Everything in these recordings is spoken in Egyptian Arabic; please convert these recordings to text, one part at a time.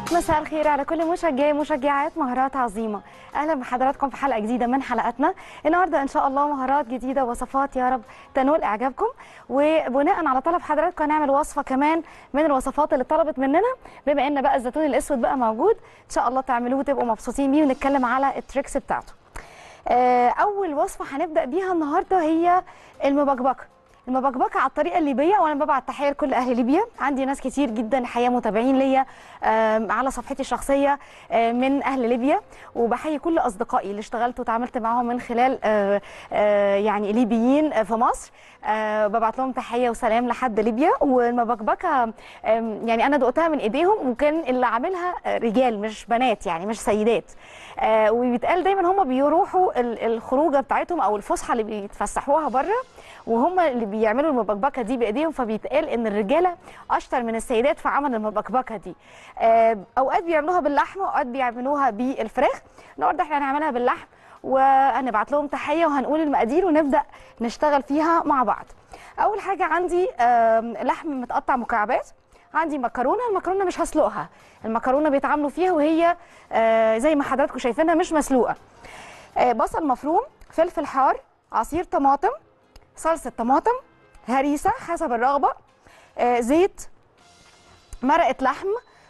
مساء الخير على كل مشجعي مشجعات مهارات عظيمه اهلا بحضراتكم في حلقه جديده من حلقاتنا النهارده ان شاء الله مهارات جديده وصفات يا رب تنول اعجابكم وبناء على طلب حضراتكم هنعمل وصفه كمان من الوصفات اللي طلبت مننا بما ان بقى الزيتون الاسود بقى موجود ان شاء الله تعملوه وتبقوا مبسوطين بيه ونتكلم على التريكس بتاعته آه، اول وصفه هنبدا بيها النهارده هي المبكبكه المبكبكه على الطريقه الليبيه وانا ببعت تحيه لكل اهل ليبيا عندي ناس كتير جدا الحقيقه متابعين ليا آم، على صفحتي الشخصيه آه، من اهل ليبيا وبحيي كل اصدقائي اللي اشتغلت وتعاملت معاهم من خلال آه، آه، يعني ليبيين آه، في مصر آه، ببعت لهم تحيه وسلام لحد ليبيا والمبكبكه آم، يعني انا دقتها من ايديهم وكان اللي عاملها آه، رجال مش بنات يعني مش سيدات آه، وبيتقال دايما هم بيروحوا ال- الخروجه بتاعتهم او الفسحه اللي بيتفسحوها بره وهم اللي بيعملوا المبكبكه دي بايديهم فبيتقال ان الرجاله اشطر من السيدات في عمل المبكبكه دي آه، اوقات بيعملوها باللحمه واوقات بيعملوها بالفراخ النهارده احنا هنعملها باللحم وهنبعت لهم تحيه وهنقول المقادير ونبدا نشتغل فيها مع بعض اول حاجه عندي آم، لحم متقطع مكعبات عندي مكرونه المكرونه مش هسلقها المكرونه بيتعاملوا فيها وهي آه، زي ما حضراتكم شايفينها مش مسلوقه آه، بصل مفروم فلفل حار عصير طماطم صلصه طماطم هريسه حسب الرغبه آه، زيت مرقه لحم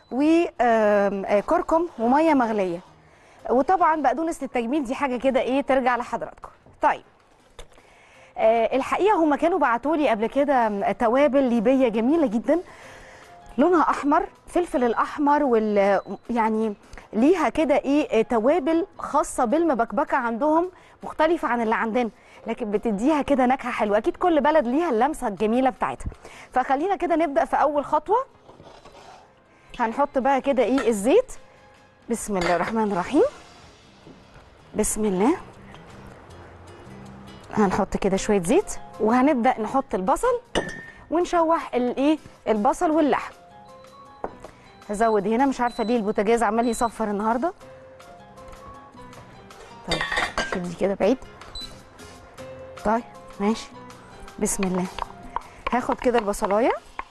وكركم وميه مغليه وطبعا بقدونس للتجميل دي حاجه كده ايه ترجع لحضراتكم طيب آه، الحقيقه هم كانوا بعتوا لي قبل كده توابل ليبيه جميله جدا لونها احمر فلفل الاحمر وال يعني ليها كده ايه آه، توابل خاصه بالمبكبكه عندهم مختلفه عن اللي عندنا لكن بتديها كده نكهه حلوه اكيد كل بلد ليها اللمسه الجميله بتاعتها فخلينا كده نبدا في اول خطوه هنحط بقى كده ايه الزيت بسم الله الرحمن الرحيم بسم الله هنحط كده شويه زيت وهنبدا نحط البصل ونشوح الايه البصل واللحم هزود هنا مش عارفه ليه البوتاجاز عمال يصفر النهارده طيب شيل دي كده بعيد طيب ماشي بسم الله هاخد كده البصلايه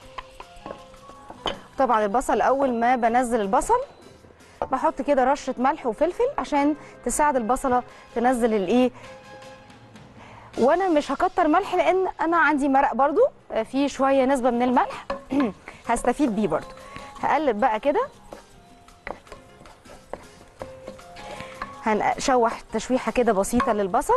طبعا البصل اول ما بنزل البصل بحط كده رشه ملح وفلفل عشان تساعد البصله تنزل الايه وانا مش هكتر ملح لان انا عندي مرق برضو آه، فيه شويه نسبه من الملح هستفيد بيه برضو هقلب بقى كده هنشوح تشويحه كده بسيطه للبصل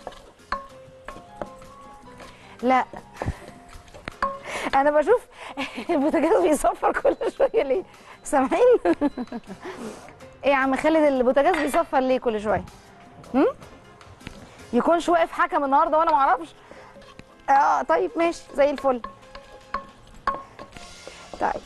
لا انا بشوف البوتاجاز بيصفر كل شويه ليه سامعين ايه يا عم خالد البوتاجاز بيصفر ليه كل شويه هم؟ يكونش واقف حكم النهارده وانا ما اعرفش اه طيب ماشي زي الفل طيب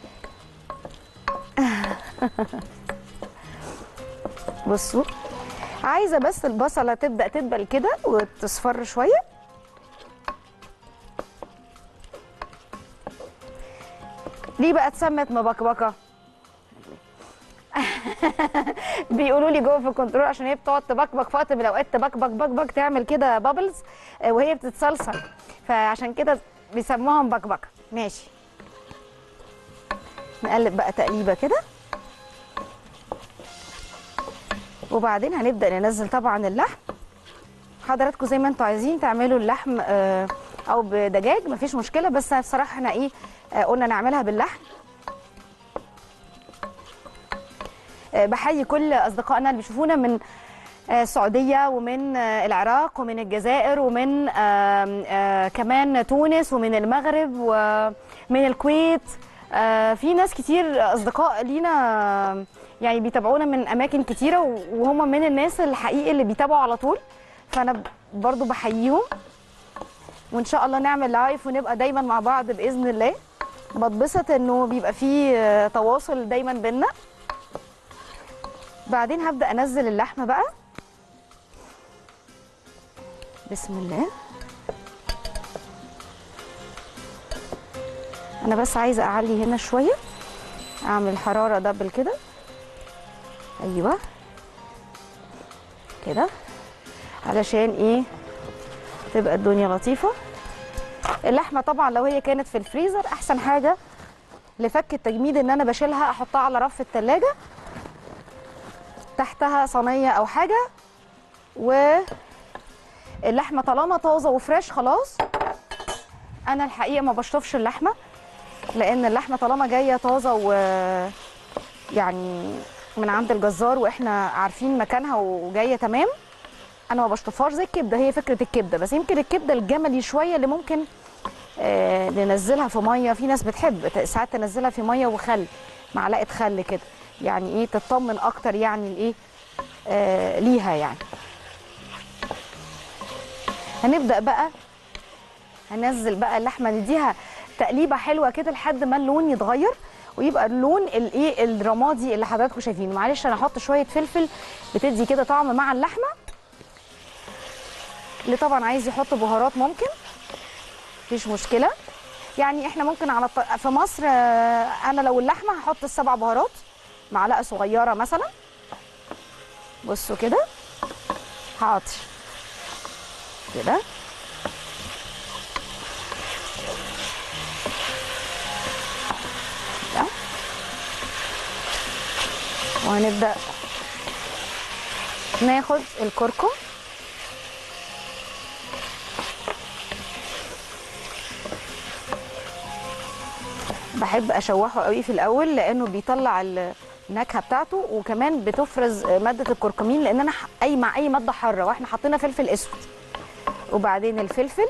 بصوا عايزه بس البصله تبدا تدبل كده وتصفر شويه ليه بقى اتسمت مبكبكه بيقولوا لي جوه في الكنترول عشان هي بتقعد تبكبك في وقت من الاوقات تبكبك بكبك تعمل كده بابلز وهي بتتصلصل فعشان كده بيسموها مبكبكه ماشي نقلب بقى تقليبه كده وبعدين هنبدا ننزل طبعا اللحم حضراتكم زي ما انتوا عايزين تعملوا اللحم آه، او بدجاج مفيش مشكله بس بصراحه احنا ايه آه، قلنا نعملها باللحم آه، بحيي كل اصدقائنا اللي بيشوفونا من آه، السعوديه ومن آه، العراق ومن الجزائر ومن آم، آه، كمان تونس ومن المغرب ومن الكويت آه، في ناس كتير اصدقاء لينا آه، يعني بيتابعونا من اماكن كتيره وهم من الناس الحقيقي اللي بيتابعوا على طول فانا برضو بحييهم وان شاء الله نعمل لايف ونبقى دايما مع بعض باذن الله بتبسط انه بيبقى فيه آه، تواصل دايما بينا بعدين هبدا انزل اللحمه بقى بسم الله انا بس عايزه اعلي هنا شويه اعمل حراره دبل كده ايوه كده علشان ايه تبقى الدنيا لطيفه اللحمه طبعا لو هي كانت في الفريزر احسن حاجه لفك التجميد ان انا بشيلها احطها على رف التلاجة تحتها صينيه او حاجه واللحمه طالما طازه وفريش خلاص انا الحقيقه ما بشطفش اللحمه لان اللحمه طالما جايه طازه و يعني من عند الجزار واحنا عارفين مكانها وجايه تمام انا ما بشطفهاش زي الكبده هي فكره الكبده بس يمكن الكبده الجملي شويه اللي ممكن آه ننزلها في ميه في ناس بتحب ساعات تنزلها في ميه وخل معلقه خل كده يعني ايه تطمن اكتر يعني الايه آه ليها يعني هنبدا بقى هنزل بقى اللحمه نديها تقليبه حلوه كده لحد ما اللون يتغير ويبقى اللون الايه الرمادي اللي حضراتكم شايفينه معلش انا هحط شويه فلفل بتدي كده طعم مع اللحمه اللي طبعا عايز يحط بهارات ممكن مفيش مشكله يعني احنا ممكن على الط... في مصر آه، انا لو اللحمه هحط السبع بهارات معلقه صغيره مثلا بصوا كده حاضر كده كده. وهنبدا ناخد الكركم بحب اشوحه قوي في الاول لانه بيطلع النكهه بتاعته وكمان بتفرز ماده الكركمين لان انا ح- اي مع اي ماده حاره واحنا حطينا فلفل اسود وبعدين الفلفل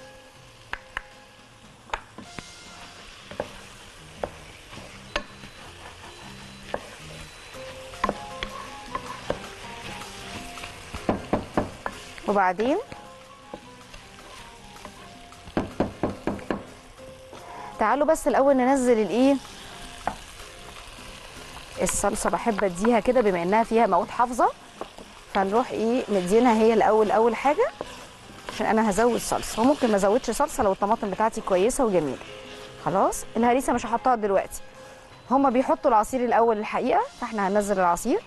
وبعدين تعالوا بس الاول ننزل الايه الصلصه بحب اديها كده بما انها فيها مواد حافظه فنروح ايه مدينها هي الاول اول حاجه عشان انا هزود صلصه وممكن ما ازودش صلصه لو الطماطم بتاعتي كويسه وجميله خلاص الهريسه مش هحطها دلوقتي هما بيحطوا العصير الاول الحقيقه فاحنا هننزل العصير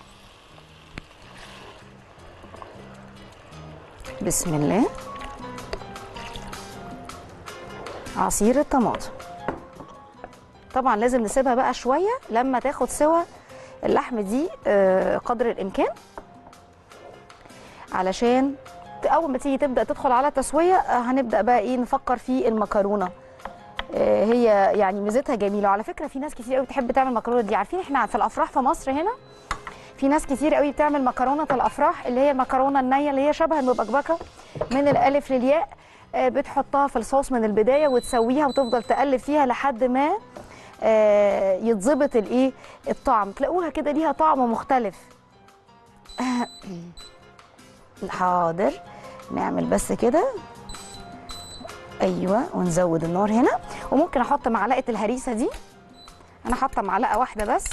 بسم الله عصير الطماطم طبعا لازم نسيبها بقى شويه لما تاخد سوا اللحم دي آه، قدر الامكان علشان ت- اول ما تيجي تبدا تدخل على تسويه آه، هنبدا بقى ايه نفكر في المكرونه آه، هي يعني ميزتها جميله وعلى فكره في ناس كتير قوي بتحب تعمل مكرونه دي عارفين احنا في الافراح في مصر هنا في ناس كتير قوي بتعمل مكرونه الافراح اللي هي المكرونه النيه اللي هي شبه المبكبكه من الالف للياء آه، بتحطها في الصوص من البدايه وتسويها وتفضل تقلب فيها لحد ما آه، يتظبط الايه الطعم تلاقوها كده ليها طعم مختلف حاضر نعمل بس كده ايوه ونزود النار هنا وممكن احط معلقه الهريسه دي انا حاطه معلقه واحده بس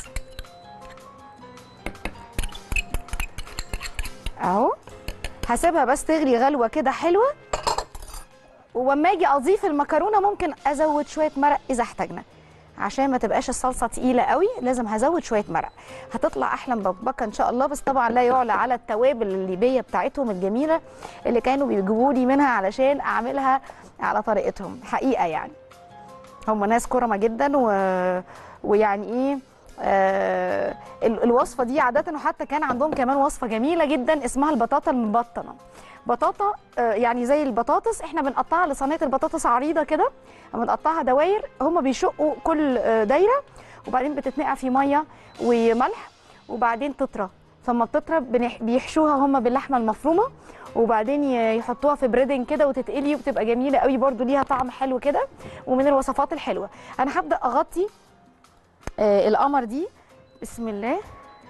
اهو هسيبها بس تغلي غلوه كده حلوه ولما اجي اضيف المكرونه ممكن ازود شويه مرق اذا احتاجنا عشان ما تبقاش الصلصه تقيله قوي لازم هزود شويه مرق هتطلع احلى مبكبكه ان شاء الله بس طبعا لا يعلى على التوابل الليبيه بتاعتهم الجميله اللي كانوا بيجيبوا لي منها علشان اعملها على طريقتهم حقيقه يعني هم ناس كرمه جدا و... ويعني ايه آه ال- الوصفه دي عاده وحتى كان عندهم كمان وصفه جميله جدا اسمها البطاطا المبطنه بطاطا آه يعني زي البطاطس احنا بنقطعها لصينيه البطاطس عريضه كده بنقطعها دواير هم بيشقوا كل آه، دايره وبعدين بتتنقع في ميه وملح وبعدين تطرى فلما بتطرى بنح- بيحشوها هم باللحمه المفرومه وبعدين ي- يحطوها في بريدنج كده وتتقلي وبتبقى جميله قوي برده ليها طعم حلو كده ومن الوصفات الحلوه انا هبدا اغطي آه، القمر دي بسم الله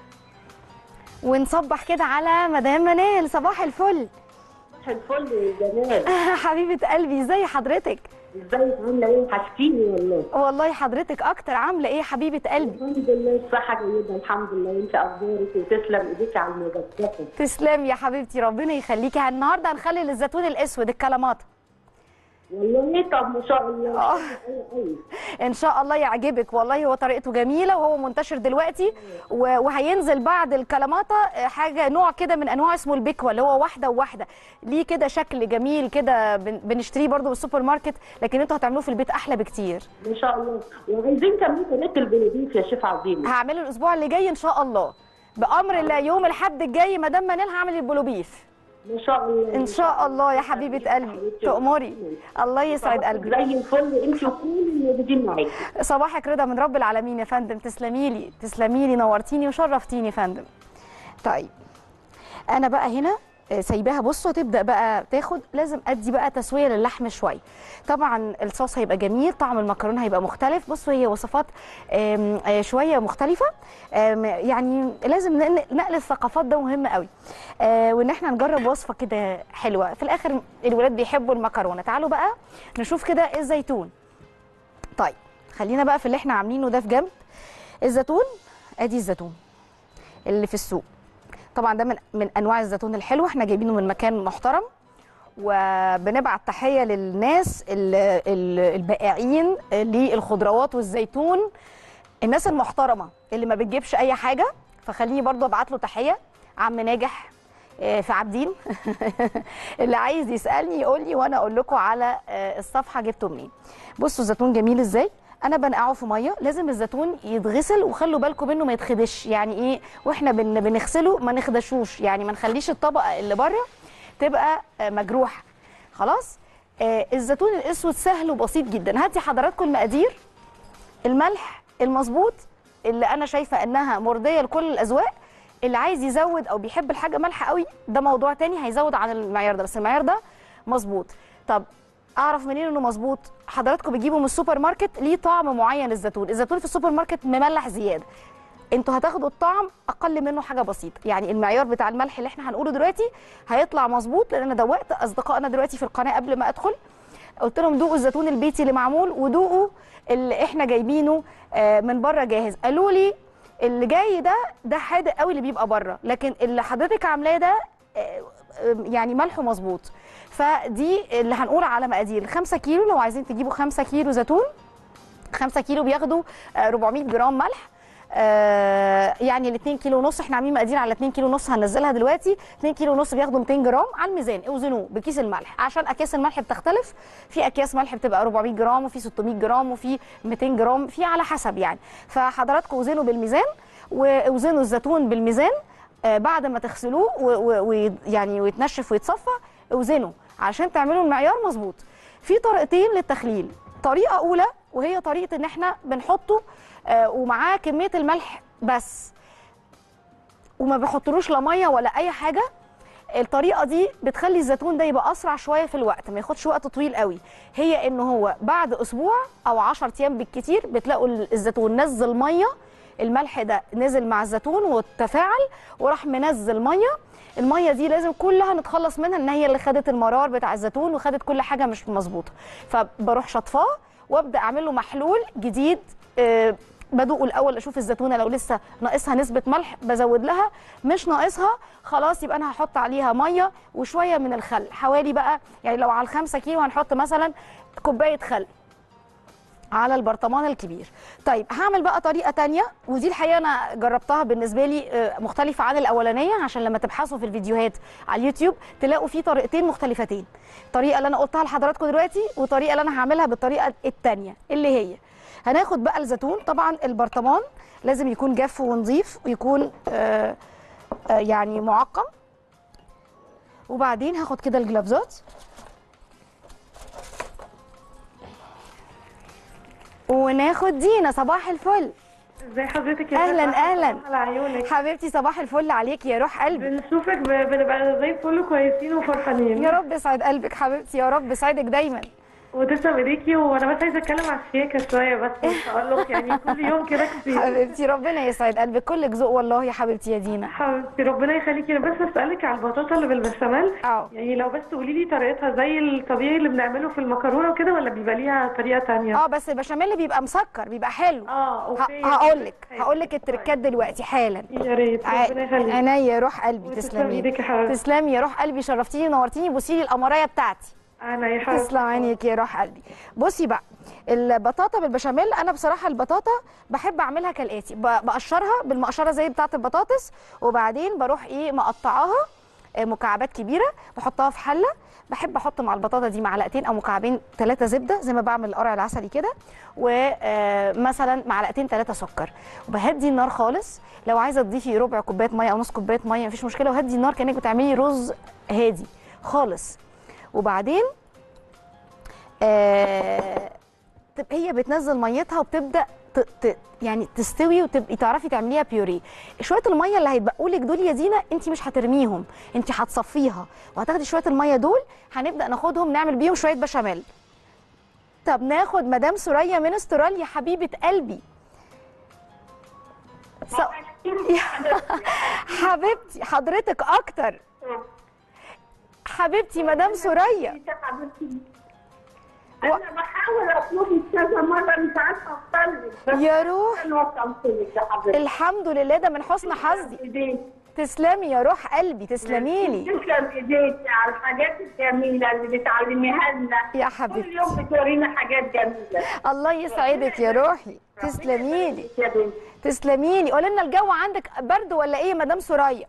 ونصبح كده على مدام منال صباح الفل صباح الفل يا جمال حبيبه قلبي ازي حضرتك ازيك عامله ايه وحشتيني والله والله حضرتك اكتر عامله ايه حبيبه قلبي الحمد لله الصحه جيده الحمد لله انت اخبارك وتسلم ايديك على المجدفه تسلم يا حبيبتي ربنا يخليكي النهارده هنخلي الزيتون الاسود الكلامات والله طب ما شاء الله آه. أيوة، أيوة. ان شاء الله يعجبك والله هو طريقته جميله وهو منتشر دلوقتي و- وهينزل بعد الكلاماتا آه، حاجه نوع كده من انواع اسمه البيكوا اللي هو واحده وواحده ليه كده شكل جميل كده بن- بنشتريه برضو من السوبر ماركت لكن انتوا هتعملوه في البيت احلى بكتير ما شاء الله وعايزين كمان طريقه البلديس يا شيف عظيم هعمله الاسبوع اللي جاي ان شاء الله بامر الله يوم الاحد الجاي مدام منال هعمل البلوبيف ما شاء الله ان شاء الله يا حبيبه قلبي تؤمري الله يسعد قلبك زي الفل انت وكل الموجودين معاكي صباحك رضا من رب العالمين يا فندم تسلمي لي تسلمي لي نورتيني وشرفتيني يا فندم طيب انا بقى هنا آه، سايباها بصوا تبدا بقى تاخد لازم ادي بقى تسويه للحم شويه طبعا الصوص هيبقى جميل طعم المكرونه هيبقى مختلف بصوا هي وصفات آم، آه، شويه مختلفه آم، يعني لازم نقل نقل الثقافات ده مهم قوي آه، وان احنا نجرب وصفه كده حلوه في الاخر الولاد بيحبوا المكرونه تعالوا بقى نشوف كده الزيتون طيب خلينا بقى في اللي احنا عاملينه ده في جنب الزيتون ادي الزيتون اللي في السوق طبعا ده من من انواع الزيتون الحلوه احنا جايبينه من مكان محترم وبنبعت تحيه للناس ال- ال- البائعين للخضروات والزيتون الناس المحترمه اللي ما بتجيبش اي حاجه فخليني برضو ابعت له تحيه عم ناجح آه، في عابدين اللي عايز يسالني يقول لي وانا اقول لكم على آه، الصفحه جبته منين بصوا الزيتون جميل ازاي انا بنقعه في ميه لازم الزيتون يتغسل وخلوا بالكم منه ما يتخدش يعني ايه واحنا بن بنغسله ما نخدشوش يعني ما نخليش الطبقه اللي بره تبقى آه، مجروحه خلاص آه، الزيتون الاسود سهل وبسيط جدا هاتي حضراتكم المقادير الملح المظبوط اللي انا شايفه انها مرضيه لكل الاذواق اللي عايز يزود او بيحب الحاجه مالحه قوي ده موضوع تاني هيزود عن المعيار ده بس المعيار ده مظبوط طب اعرف منين انه مظبوط حضراتكم بتجيبوا من السوبر ماركت ليه طعم معين الزيتون الزيتون في السوبر ماركت مملح زياده انتوا هتاخدوا الطعم اقل منه حاجه بسيطه يعني المعيار بتاع الملح اللي احنا هنقوله دلوقتي هيطلع مظبوط لان انا دوقت اصدقائنا دلوقتي في القناه قبل ما ادخل قلت لهم دوقوا الزيتون البيتي اللي معمول ودوقوا اللي احنا جايبينه آه، من بره جاهز قالوا لي اللي جاي ده ده حادق قوي اللي بيبقى بره لكن اللي حضرتك عاملاه ده آه، آه، يعني ملحه مظبوط فدي اللي هنقول على مقادير 5 كيلو لو عايزين تجيبوا 5 كيلو زيتون 5 كيلو بياخدوا آه، 400 جرام ملح آه يعني ال 2 كيلو ونص احنا عاملين مقادير على 2 كيلو ونص هننزلها دلوقتي 2 كيلو ونص بياخدوا 200 جرام على الميزان اوزنوه بكيس الملح عشان اكياس الملح بتختلف في اكياس ملح بتبقى 400 جرام وفي 600 جرام وفي 200 جرام في على حسب يعني فحضراتكم اوزنوا بالميزان واوزنوا الزيتون بالميزان آه بعد ما تغسلوه ويعني ويتنشف ويتصفى اوزنوا عشان تعملوا المعيار مظبوط في طريقتين للتخليل طريقه اولى وهي طريقه ان احنا بنحطه آه، ومعاه كميه الملح بس وما بيحطلوش لا ميه ولا اي حاجه الطريقه دي بتخلي الزيتون ده يبقى اسرع شويه في الوقت ما ياخدش وقت طويل قوي هي ان هو بعد اسبوع او 10 ايام بالكتير بتلاقوا الزيتون نزل ميه الملح ده نزل مع الزيتون وتفاعل وراح منزل ميه الميه دي لازم كلها نتخلص منها ان هي اللي خدت المرار بتاع الزيتون وخدت كل حاجه مش مظبوطه فبروح شطفاه وابدا اعمل له محلول جديد آه، بدوقه الاول اشوف الزيتونه لو لسه ناقصها نسبه ملح بزود لها مش ناقصها خلاص يبقى انا هحط عليها ميه وشويه من الخل حوالي بقى يعني لو على الخمسة كيلو هنحط مثلا كوبايه خل على البرطمان الكبير طيب هعمل بقى طريقه تانية ودي الحقيقه انا جربتها بالنسبه لي آه، مختلفه عن الاولانيه عشان لما تبحثوا في الفيديوهات على اليوتيوب تلاقوا في طريقتين مختلفتين الطريقه اللي انا قلتها لحضراتكم دلوقتي والطريقه اللي انا هعملها بالطريقه التانية اللي هي هناخد بقى الزيتون طبعا البرطمان لازم يكون جاف ونظيف ويكون آه آه يعني معقم وبعدين هاخد كده الجلافزات وناخد دينا صباح الفل ازي حضرتك يا أهلاً، فتحي؟ أهلاً. على عيونك حبيبتي صباح الفل عليك يا روح قلبي بنشوفك ب- بنبقى زي الفل كويسين وفرحانين يا رب يسعد قلبك حبيبتي يا رب يسعدك دايما وتسلم ايديكي وانا بس عايزه اتكلم على الشياكه شويه بس مش تألق يعني كل يوم كده كتير حبيبتي ربنا يسعد قلبك كلك ذوق والله يا حبيبتي يا دينا حبيبتي ربنا يخليكي انا بس اسالك على البطاطا اللي بالبشاميل اه يعني لو بس تقولي لي طريقتها زي الطبيعي اللي بنعمله في المكرونه وكده ولا بيبقى ليها طريقه تانية اه بس البشاميل بيبقى مسكر بيبقى حلو اه اوكي هقول لك هقول لك التركات دلوقتي حالا يا ريت ربنا يخليك عينيا يا روح قلبي وتسلم تسلمي ايدك يا حبيبتي تسلمي يا روح قلبي شرفتيني ونورتيني بصي لي القمرايه بتاعتي انا يا حبيبتي تسلم عينيك يا روح قلبي بصي بقى البطاطا بالبشاميل انا بصراحه البطاطا بحب اعملها كالاتي ب- بقشرها بالمقشره زي بتاعه البطاطس وبعدين بروح ايه مقطعاها آه، مكعبات كبيره بحطها في حله بحب احط مع البطاطا دي معلقتين او مكعبين ثلاثه زبده زي ما بعمل القرع العسلي كده ومثلا معلقتين ثلاثه سكر وبهدي النار خالص لو عايزه تضيفي ربع كوبايه ميه او نص كوبايه ميه مفيش مشكله وهدي النار كانك بتعملي رز هادي خالص وبعدين آه تبقى هي بتنزل ميتها وبتبدا ت... ت... يعني تستوي وتبقي تعرفي تعمليها بيوري شويه الميه اللي هيتبقوا لك دول يا دينا انت مش هترميهم انت هتصفيها وهتاخدي شويه الميه دول هنبدا ناخدهم نعمل بيهم شويه بشاميل طب ناخد مدام سوريا من استراليا حبيبه قلبي س... حبيبتي حضرتك اكتر حبيبتي مدام سوريا انا بحاول اطلبك كذا مره مش عارفه اوصل يا روح انا وصلت لك يا حبيبتي الحمد لله ده من حسن حظي ايديك تسلمي يا روح قلبي تسلمي لي تسلم ايديك على الحاجات الجميله اللي بتعلميها لنا يا كل حبيبتي يوم بتورينا حاجات جميله الله يسعدك يا روحي تسلمي لي يا بنتي تسلمي لي قولي لنا الجو عندك برد ولا ايه يا مدام سوريا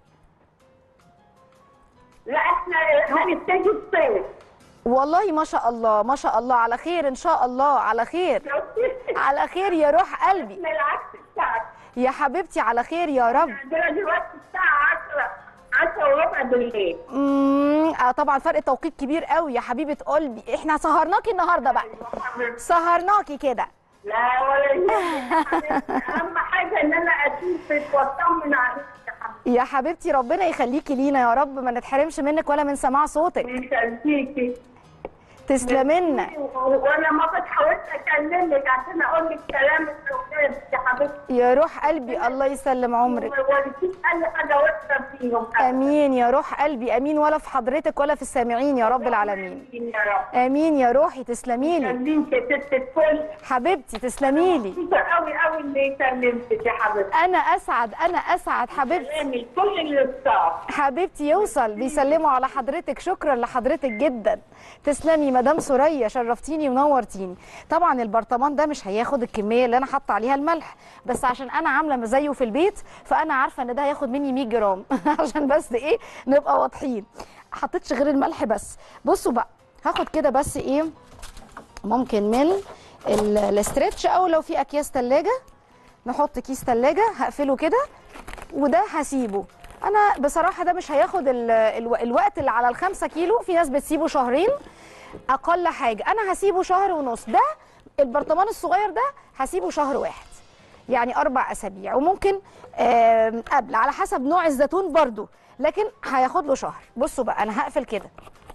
لا احنا هنبتدي الصيف والله ما شاء الله ما شاء الله على خير ان شاء الله على خير على خير يا روح قلبي احنا العكس بتاعك يا حبيبتي على خير يا رب عندنا دلوقتي الساعه 10 10 وربع بالليل امم آه طبعا فرق توقيت كبير قوي يا حبيبه قلبي احنا سهرناكي النهارده بقى سهرناكي كده لا ولا يهمك يا حبيبتي. اهم حاجه ان انا اشوفك واطمن عليك يا حبيبتي يا حبيبتي ربنا يخليكي لينا يا رب ما نتحرمش منك ولا من سماع صوتك يخليكي تسلمنا وانا ما بتحاولش اكلمك عشان اقول لك كلام الزوجات يا حبيبتي يا روح قلبي الله يسلم عمرك ولكن اي حاجه وحشه فيهم امين يا روح قلبي امين ولا في حضرتك ولا في السامعين يا رب العالمين يا رب امين يا روحي تسلمي لي خليك يا ست الكل حبيبتي تسلمي لي مبسوطه قوي قوي اللي كلمتك يا حبيبتي انا اسعد انا اسعد حبيبتي كلامي كل اللي صار حبيبتي يوصل بيسلموا على حضرتك شكرا لحضرتك جدا تسلمي مدام سوريا شرفتيني ونورتيني طبعا البرطمان ده مش هياخد الكميه اللي انا حاطه عليها الملح بس عشان انا عامله زيه في البيت فانا عارفه ان ده هياخد مني 100 جرام عشان بس ايه نبقى واضحين حطيتش غير الملح بس بصوا بقى هاخد كده بس ايه ممكن من ال- الاسترتش او لو في اكياس ثلاجه نحط كيس ثلاجه هقفله كده وده هسيبه انا بصراحه ده مش هياخد ال ال الوقت اللي على الخمسة كيلو في ناس بتسيبه شهرين اقل حاجه انا هسيبه شهر ونص ده البرطمان الصغير ده هسيبه شهر واحد يعني اربع اسابيع وممكن آم، قبل على حسب نوع الزيتون برضو لكن هياخد له شهر بصوا بقى انا هقفل كده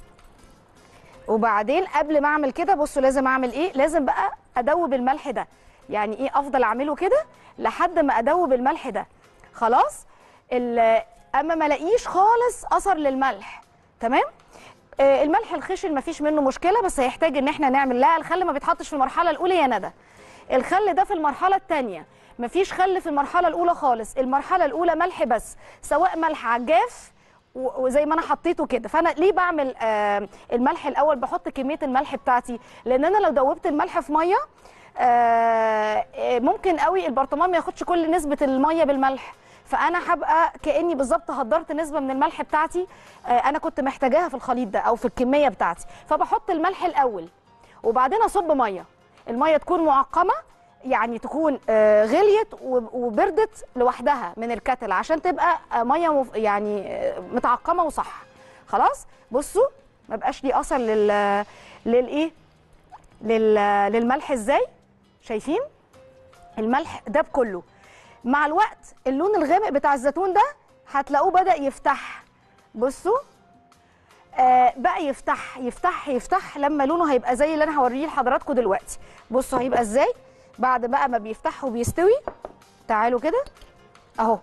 وبعدين قبل ما اعمل كده بصوا لازم اعمل ايه لازم بقى ادوب الملح ده يعني ايه افضل اعمله كده لحد ما ادوب الملح ده خلاص ال- اما ما الاقيش خالص اثر للملح تمام آه، الملح الخشن مفيش منه مشكله بس هيحتاج ان احنا نعمل لا الخل ما بيتحطش في المرحله الاولى يا ندى الخل ده في المرحله الثانيه مفيش خل في المرحله الاولى خالص المرحله الاولى ملح بس سواء ملح عجاف و- وزي ما انا حطيته كده فانا ليه بعمل آه الملح الاول بحط كميه الملح بتاعتي لان انا لو دوبت الملح في ميه آه آه، ممكن قوي البرطمان ما ياخدش كل نسبه الميه بالملح فانا هبقى كاني بالظبط هدرت نسبه من الملح بتاعتي آه انا كنت محتاجاها في الخليط ده او في الكميه بتاعتي فبحط الملح الاول وبعدين اصب ميه الميه تكون معقمه يعني تكون آه، غليت وب- وبردت لوحدها من الكتل عشان تبقى آه، ميه مف... يعني آه، متعقمه وصح خلاص بصوا ما بقاش لي اثر لل للايه لل... للملح ازاي شايفين الملح داب كله مع الوقت اللون الغامق بتاع الزيتون ده هتلاقوه بدا يفتح بصوا آه بقى يفتح يفتح يفتح لما لونه هيبقى زي اللي انا هوريه لحضراتكم دلوقتي بصوا هيبقى ازاي بعد بقى ما بيفتح وبيستوي تعالوا كده اهو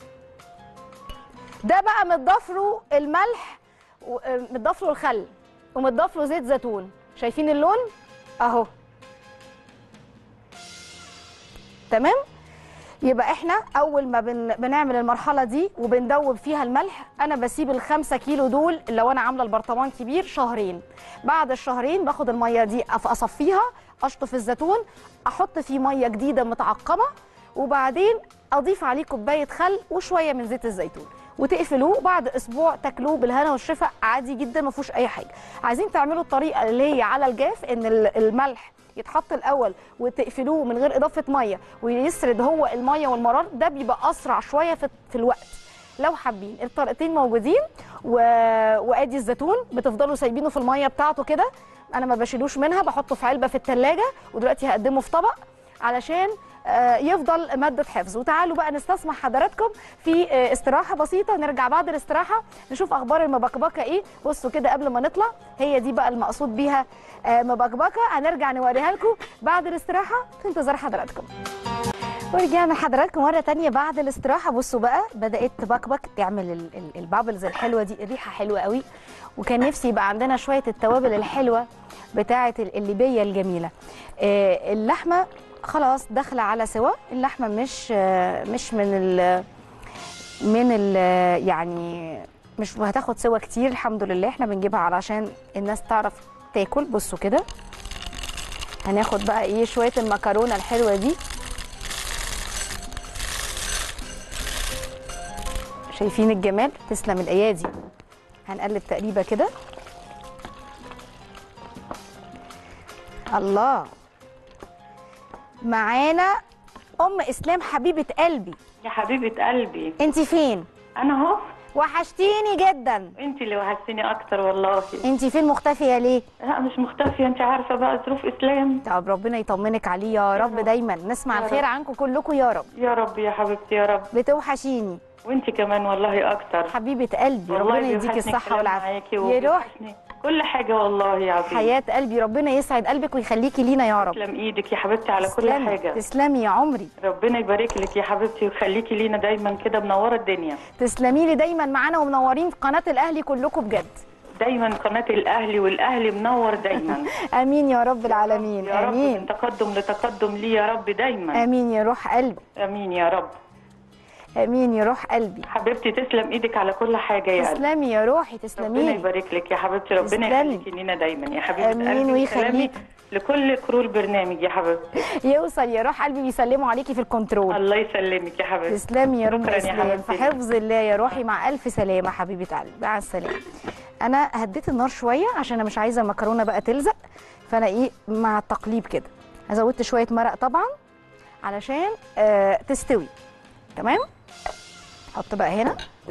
ده بقى متضاف له الملح و- آه، متضاف له الخل ومتضاف له زيت زيتون شايفين اللون اهو تمام يبقى احنا اول ما بن... بنعمل المرحله دي وبندوب فيها الملح انا بسيب الخمسة كيلو دول لو انا عامله البرطمان كبير شهرين بعد الشهرين باخد الميه دي أف- اصفيها اشطف الزيتون احط فيه ميه جديده متعقمه وبعدين اضيف عليه كوبايه خل وشويه من زيت الزيتون وتقفلوه بعد اسبوع تاكلوه بالهنا والشفا عادي جدا ما فيهوش اي حاجه عايزين تعملوا الطريقه اللي هي على الجاف ان ال- الملح يتحط الاول وتقفلوه من غير اضافه ميه ويسرد هو الميه والمرار ده بيبقى اسرع شويه في, في الوقت لو حابين الطريقتين موجودين و... وادي الزيتون بتفضلوا سايبينه في الميه بتاعته كده انا ما بشيلوش منها بحطه في علبه في الثلاجه ودلوقتي هقدمه في طبق علشان آه، يفضل ماده حفظ وتعالوا بقى نستسمح حضراتكم في آه، استراحه بسيطه نرجع بعد الاستراحه نشوف اخبار المبكبكه ايه بصوا كده قبل ما نطلع هي دي بقى المقصود بيها آه، مبكبكه هنرجع نوريها لكم بعد الاستراحه في انتظار حضراتكم ورجعنا حضراتكم مره تانية بعد الاستراحه بصوا بقى بدات تبكبك تعمل ال- ال- البابلز الحلوه دي الريحه حلوه قوي وكان نفسي يبقى عندنا شويه التوابل الحلوه بتاعه ال- الليبيه الجميله آه، اللحمه خلاص داخله على سوا اللحمه مش آه، مش من ال من ال يعني مش هتاخد سوا كتير الحمد لله احنا بنجيبها علشان الناس تعرف تاكل بصوا كده هناخد بقى ايه شويه المكرونه الحلوه دي شايفين الجمال تسلم الايادي هنقلب تقريبه كده الله معانا ام اسلام حبيبه قلبي يا حبيبة قلبي انت فين أنا أهو وحشتيني جدا أنت اللي وحشتيني أكتر والله انت فين مختفيه ليه لا مش مختفية أنت عارفة بقى ظروف إسلام طب ربنا يطمنك عليه يا رب رب. دايما نسمع يا الخير رب. عنكم كلكم يا رب يا رب يا حبيبتي يا رب بتوحشيني وأنت كمان والله أكتر حبيبه قلبي والله ربنا يديكي بيوحشني الصحه الكلام والعافيه معاكي يا روح وبيوحشني كل حاجة والله يا عبيد حياه قلبي ربنا يسعد قلبك ويخليكي لينا يا رب تسلم إيدك يا حبيبتي على كل تسلمي حاجة تسلمي يا عمري ربنا يبارك لك يا حبيبتي ويخليكي لينا دايما كده منورة الدنيا تسلمي لي دايما معانا ومنورين في قناه الاهلي كلكم بجد دايما قناة الأهلي والأهلي منور دايما امين يا رب العالمين يا رب من امين تقدم لتقدم لي يا رب دايما امين يا روح قلبي امين يا رب امين يا روح قلبي حبيبتي تسلم ايدك على كل حاجه يا قلبي تسلمي يا روحي ربنا تسلمي لي يبارك لك يا حبيبتي ربنا تسلمي. يخليكي لينا دايما يا حبيبه آمين قلبي ويخليك. وسلامي لكل كرو البرنامج يا حبيبتي يوصل يا روح قلبي بيسلموا عليكي في الكنترول الله يسلمك يا حبيبتي تسلمي يا رب شكراً يا اسلام حبيبتي. في حفظ الله يا روحي مع الف سلامه حبيبه قلبي مع السلامه انا هديت النار شويه عشان انا مش عايزه المكرونه بقى تلزق فانا ايه مع التقليب كده زودت شويه مرق طبعا علشان آه تستوي تمام حط بقى هنا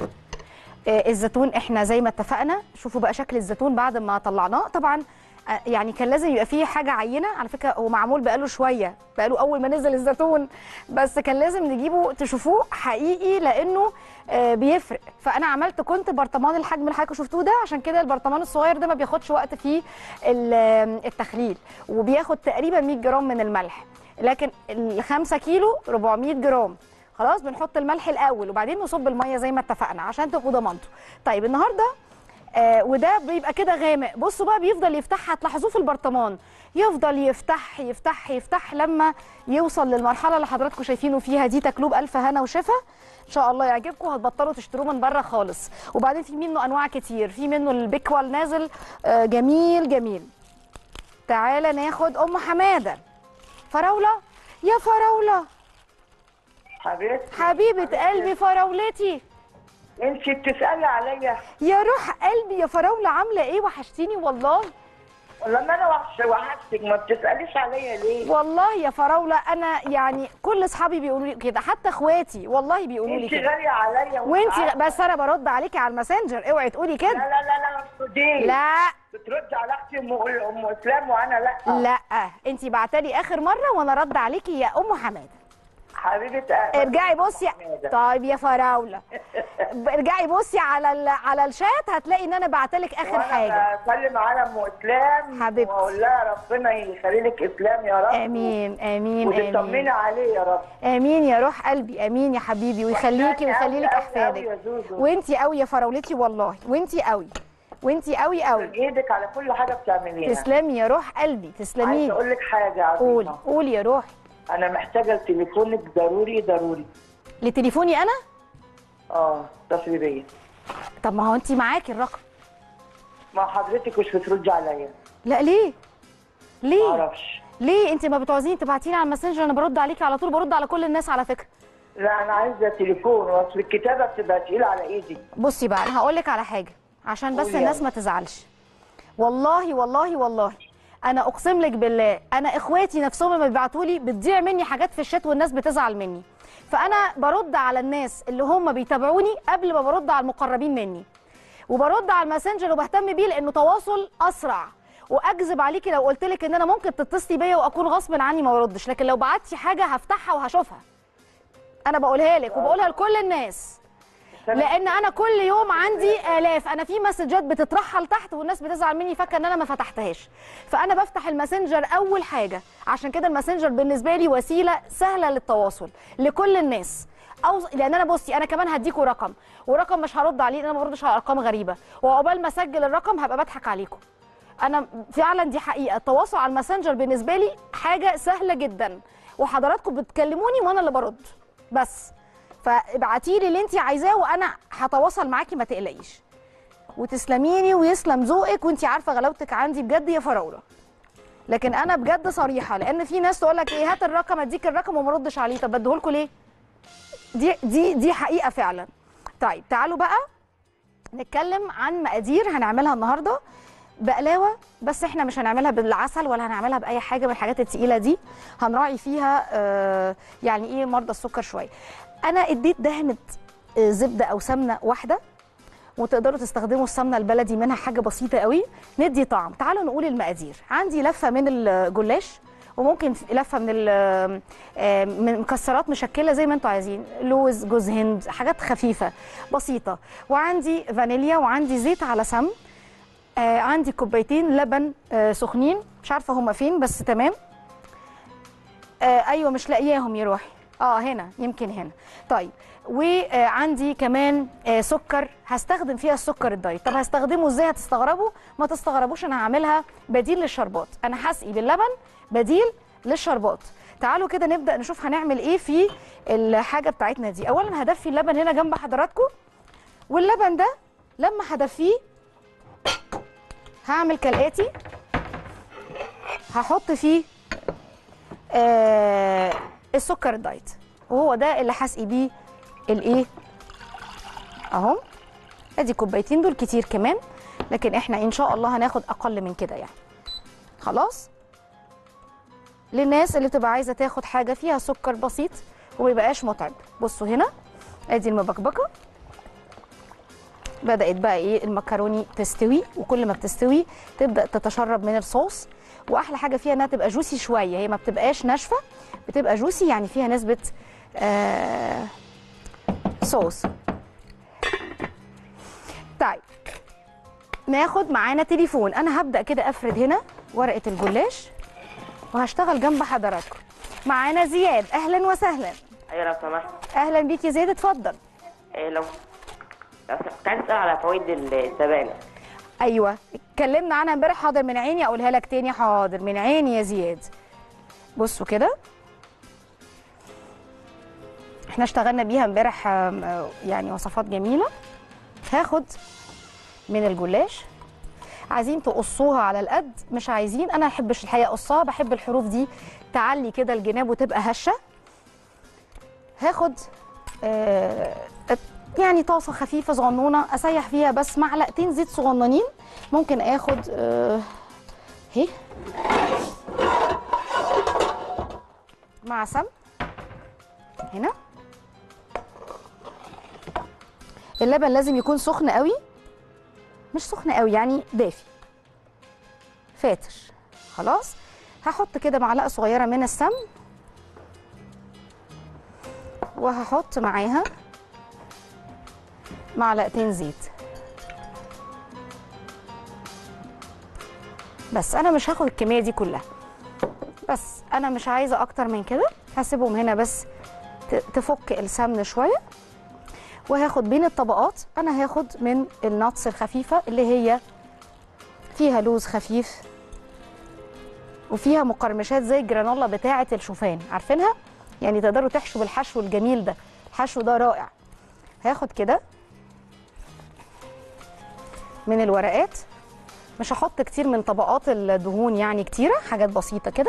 آه الزيتون احنا زي ما اتفقنا شوفوا بقى شكل الزيتون بعد ما طلعناه طبعا آه، يعني كان لازم يبقى فيه حاجه عينه على فكره هو معمول بقاله شويه بقاله اول ما نزل الزيتون بس كان لازم نجيبه تشوفوه حقيقي لانه آه، بيفرق فانا عملت كنت برطمان الحجم اللي حضراتكم شفتوه ده عشان كده البرطمان الصغير ده ما بياخدش وقت في ال- آه، التخليل وبياخد تقريبا 100 جرام من الملح لكن ال 5 كيلو 400 جرام خلاص بنحط الملح الاول وبعدين نصب الميه زي ما اتفقنا عشان تبقوا ضمانته طيب النهارده آه وده بيبقى كده غامق بصوا بقى بيفضل يفتح هتلاحظوه في البرطمان يفضل يفتح يفتح يفتح لما يوصل للمرحله اللي حضراتكم شايفينه فيها دي تكلوب الف هنا وشفا ان شاء الله يعجبكم هتبطلوا تشتروه من بره خالص وبعدين في منه انواع كتير في منه البيكوال نازل آه جميل جميل تعالى ناخد ام حماده فراوله يا فراوله حبيبتي حبيبه قلبي فراولتي انت بتسالي عليا يا روح قلبي يا فراوله عامله ايه وحشتيني والله ولا ما انا وحش وحشتك ما بتساليش عليا ليه والله يا فراوله انا يعني كل اصحابي بيقولوا لي كده حتى اخواتي والله بيقولوا لي انت كده غاليه عليا ومش وانت عارفة. بس انا برد عليكي على الماسنجر اوعي تقولي لا كده لا لا لا اقصدي لا بترد على اختي ام ام اسلام وانا لا لا انت بعتلي اخر مره وانا رد عليكي يا ام حماده حبيبه قلبي. ارجعي بصي حمادة. طيب يا فراوله ارجعي بصي على ال... على الشات هتلاقي ان انا بعتلك اخر حاجه وانا بسلم على ام اسلام حبيبتي. واقول لها ربنا يخلي لك اسلام يا رب امين امين وتطمني امين عليه يا رب امين يا روح قلبي امين يا حبيبي ويخليكي وحشاني ويخلي لك أوي أوي أوي يا احفادك زوزو. وانتي قوي يا فراولتي والله وانتي قوي وانتي قوي قوي ايدك على كل حاجه بتعمليها تسلمي يا روح قلبي تسلمي عايزه اقول لك حاجه قولي عظيمه قولي يا روحي انا محتاجه تليفونك ضروري ضروري لتليفوني انا اه اتصلي بيا طب ما هو انت معاكي الرقم ما حضرتك مش بتردي عليا لا ليه ليه معرفش ليه انت ما بتعوزيني تبعتي لي على الماسنجر انا برد عليكي على طول برد على كل الناس على فكره لا انا عايزه تليفون اصل الكتابه بتبقى تقيله على ايدي بصي بقى انا هقول لك على حاجه عشان بس قولي الناس يلا. ما تزعلش والله والله والله انا اقسم لك بالله انا اخواتي نفسهم لما بيبعتوا لي بتضيع مني حاجات في الشات والناس بتزعل مني فانا برد على الناس اللي هم بيتابعوني قبل ما برد على المقربين مني وبرد على الماسنجر وبهتم بيه لانه تواصل اسرع واكذب عليكي لو قلت لك ان انا ممكن تتصلي بيا واكون غصب عني ما بردش لكن لو بعتي حاجه هفتحها وهشوفها انا بقولها لك وبقولها لكل الناس لان انا كل يوم عندي الاف انا في مسجات بتترحل تحت والناس بتزعل مني فاكره ان انا ما فتحتهاش فانا بفتح الماسنجر اول حاجه عشان كده الماسنجر بالنسبه لي وسيله سهله للتواصل لكل الناس او لان انا بصي انا كمان هديكوا رقم ورقم مش هرد عليه لان انا ما بردش على ارقام غريبه وعقبال ما اسجل الرقم هبقى بضحك عليكم انا فعلا دي حقيقه التواصل على الماسنجر بالنسبه لي حاجه سهله جدا وحضراتكم بتكلموني وانا اللي برد بس فابعتي لي اللي انت عايزاه وانا هتواصل معاكي ما تقلقيش وتسلميني ويسلم ذوقك وانت عارفه غلاوتك عندي بجد يا فراوله لكن انا بجد صريحه لان في ناس تقول لك ايه هات الرقم اديك الرقم وما ردش عليه طب اديهولكوا ليه دي دي دي حقيقه فعلا طيب تعالوا بقى نتكلم عن مقادير هنعملها النهارده بقلاوه بس احنا مش هنعملها بالعسل ولا هنعملها باي حاجه من الحاجات التقيله دي هنراعي فيها آه يعني ايه مرضى السكر شويه انا اديت دهنه آه، زبده او سمنه واحده وتقدروا تستخدموا السمنه البلدي منها حاجه بسيطه قوي ندي طعم تعالوا نقول المقادير عندي لفه من الجلاش وممكن لفه من ال- آه، من مكسرات مشكله زي ما انتوا عايزين لوز جوز هند حاجات خفيفه بسيطه وعندي فانيليا وعندي زيت على سمن آه عندي كوبايتين لبن آه سخنين مش عارفه هما فين بس تمام آه ايوه مش لاقياهم يا روحي اه هنا يمكن هنا طيب وعندي كمان آه سكر هستخدم فيها السكر الدايت طب هستخدمه ازاي هتستغربوا ما تستغربوش انا هعملها بديل للشربات انا هسقي باللبن بديل للشربات تعالوا كده نبدا نشوف هنعمل ايه في الحاجه بتاعتنا دي اولا هدفي اللبن هنا جنب حضراتكم واللبن ده لما هدفيه هعمل كالاتي هحط فيه آه السكر الدايت وهو ده اللي هسقي بيه الايه اهو ادي كوبايتين دول كتير كمان لكن احنا ان شاء الله هناخد اقل من كده يعني خلاص للناس اللي بتبقى عايزه تاخد حاجه فيها سكر بسيط وما يبقاش متعب بصوا هنا ادي المبكبكه بدات بقى ايه المكروني تستوي وكل ما بتستوي تبدا تتشرب من الصوص واحلى حاجه فيها انها تبقى جوسي شويه هي ما بتبقاش ناشفه بتبقى جوسي يعني فيها نسبه آه صوص طيب ناخد معانا تليفون انا هبدا كده افرد هنا ورقه الجلاش وهشتغل جنب حضراتكم معانا زياد اهلا وسهلا ايوه لو سمحت اهلا بيك يا زياد اتفضل إيه لو لو سمحت كنت عايز اسال على فوائد السبانخ ايوه اتكلمنا عنها امبارح حاضر من عيني اقولها لك تاني حاضر من عيني يا زياد بصوا كده احنا اشتغلنا بيها امبارح آم، آه، يعني وصفات جميله هاخد من الجلاش عايزين تقصوها على القد مش عايزين انا ما بحبش الحقيقه اقصها بحب الحروف دي تعلي كده الجناب وتبقى هشه هاخد آه يعني طاسه خفيفه صغنونه اسيح فيها بس معلقتين زيت صغننين ممكن اخد آه اهي مع سمن هنا اللبن لازم يكون سخن قوي مش سخن قوي يعني دافي فاتر خلاص هحط كده معلقه صغيره من السمن وهحط معاها معلقتين زيت بس انا مش هاخد الكميه دي كلها بس انا مش عايزه اكتر من كده هسيبهم هنا بس ت- تفك السمن شويه وهاخد بين الطبقات انا هاخد من الناتس الخفيفه اللي هي فيها لوز خفيف وفيها مقرمشات زي الجرانولا بتاعه الشوفان عارفينها يعني تقدروا تحشوا بالحشو الجميل ده الحشو ده رائع هاخد كده من الورقات مش هحط كتير من طبقات الدهون يعني كتيره حاجات بسيطه كده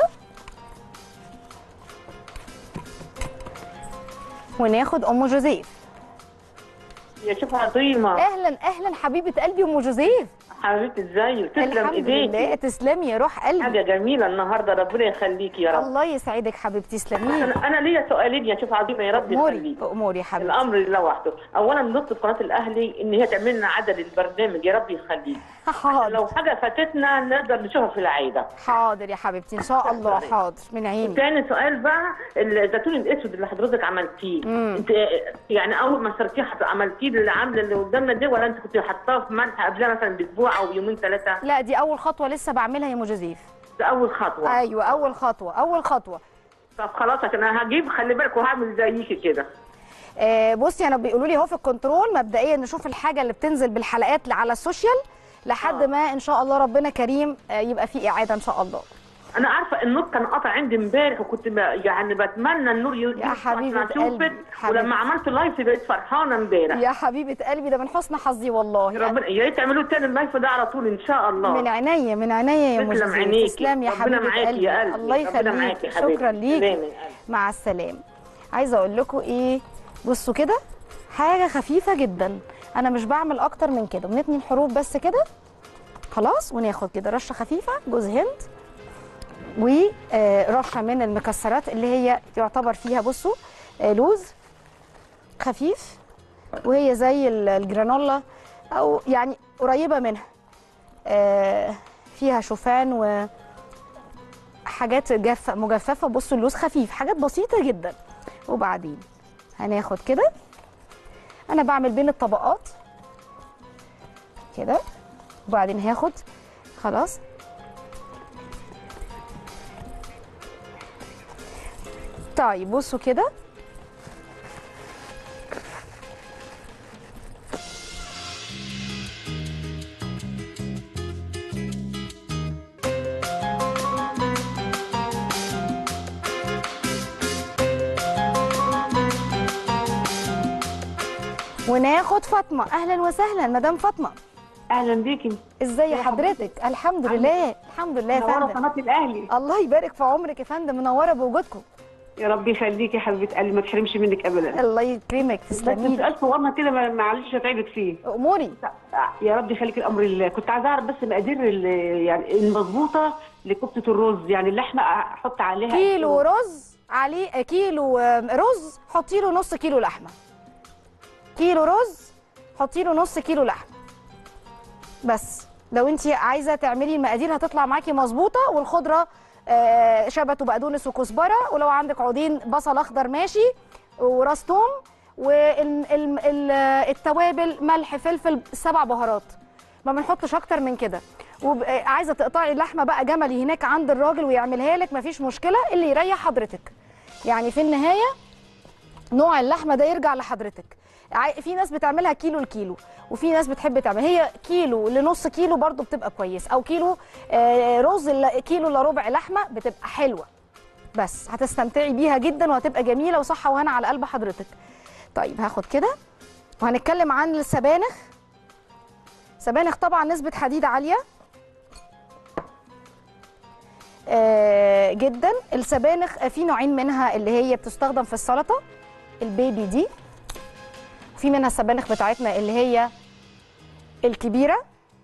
وناخد ام جوزيف يا شوف عظيمه اهلا اهلا حبيبه قلبي ام جوزيف حبيبتي ازاي تسلم الحمد لله ايديكي تسلمي يا روح قلبي حاجه جميله النهارده ربنا يخليكي يا رب الله يسعدك حبيبتي تسلمي انا أنا ليا سؤالين يا شوف عظيمه يا رب اموري يخليك اموري يا حبيبتي الامر لله وحده اولا نطلب قناه الاهلي ان هي تعمل لنا عدد البرنامج يا رب يخليك حاضر لو حاجه فاتتنا نقدر نشوفها في العاده حاضر يا حبيبتي ان شاء الله حاضر من عيني تاني سؤال بقى الزيتون الاسود اللي حضرتك عملتيه انت يعني اول ما صرتيه حط- عملتيه اللي عامله اللي قدامنا دي ولا انت كنت حاطاه في ملح قبلها مثلا باسبوع او يومين ثلاثه لا دي اول خطوه لسه بعملها يا ام جوزيف ده اول خطوه ايوه اول خطوه اول خطوه طب خلاص عشان انا هجيب خلي بالك وهعمل زيك كده آه بصي انا بيقولوا لي اهو في الكنترول مبدئيا نشوف الحاجه اللي بتنزل بالحلقات على السوشيال لحد ما ان شاء الله ربنا كريم آه يبقى في اعاده ان شاء الله انا عارفه النور كان قطع عندي امبارح وكنت ب- يعني بتمنى النور يجي يا حبيبة عشان أشوفك. قلبي، حبيبتي. ولما عملت لايف بقيت فرحانه امبارح يا حبيبه قلبي ده من حسن حظي والله ربنا يا ريت تعملوا تاني اللايف ده على طول ان شاء الله من عينيا من عينيا يا ام تسلم جوزيف عينيكي. تسلم يا ربنا حبيبه معاكي قلبي يا قلبي. الله ربنا يخليك معاكي يا حبيبتي. شكرا ليكي سلام يا قلبي. مع السلامه عايزه اقول لكم ايه بصوا كده حاجه خفيفه جدا انا مش بعمل اكتر من كده بنتني الحروف بس كده خلاص وناخد كده رشه خفيفه جوز هند ورشه من المكسرات اللي هي يعتبر فيها بصوا آه، لوز خفيف وهي زي ال- الجرانولا او يعني قريبه منها آه، فيها شوفان و حاجات جافه مجففه بصوا اللوز خفيف حاجات بسيطه جدا وبعدين هناخد كده انا بعمل بين الطبقات كده وبعدين هاخد خلاص طيب بصوا كده وناخد فاطمه اهلا وسهلا مدام فاطمه اهلا بيكي ازاي حضرتك الحمد لله الحمد لله يا منوره فندم قناه الاهلي الله يبارك في عمرك يا فندم منوره بوجودكم يا رب يخليكي يا حبيبه قلبي ما تحرمش منك ابدا الله يكرمك بس تسلمي لي سؤال صغيرنا كده ما- معلش هتعبك فيه اموري يا رب يخليك الامر لله كنت عايزه اعرف بس مقادير ال- يعني المظبوطه لكفته الرز يعني اللحمه احط عليها كيلو رز عليه كيلو آم، رز حطي له نص كيلو لحمه كيلو رز حطي له نص كيلو لحمه بس لو انت عايزه تعملي المقادير هتطلع معاكي مظبوطه والخضره آه، شبت وبقدونس وكزبره ولو عندك عودين بصل اخضر ماشي وراس توم والتوابل ملح فلفل سبع بهارات ما بنحطش اكتر من كده وعايزه تقطعي اللحمه بقى جملي هناك عند الراجل ويعملها لك مفيش مشكله اللي يريح حضرتك يعني في النهايه نوع اللحمه ده يرجع لحضرتك عاي- في ناس بتعملها كيلو لكيلو وفي ناس بتحب تعمل هي كيلو لنص كيلو برضو بتبقى كويس او كيلو آه، رز ل- كيلو الا ربع لحمه بتبقى حلوه بس هتستمتعي بيها جدا وهتبقى جميله وصحه وهنا على قلب حضرتك طيب هاخد كده وهنتكلم عن السبانخ سبانخ طبعا نسبه حديد عاليه آه، جدا السبانخ آه، في نوعين منها اللي هي بتستخدم في السلطه البيبي دي في منها السبانخ بتاعتنا اللي هي الكبيره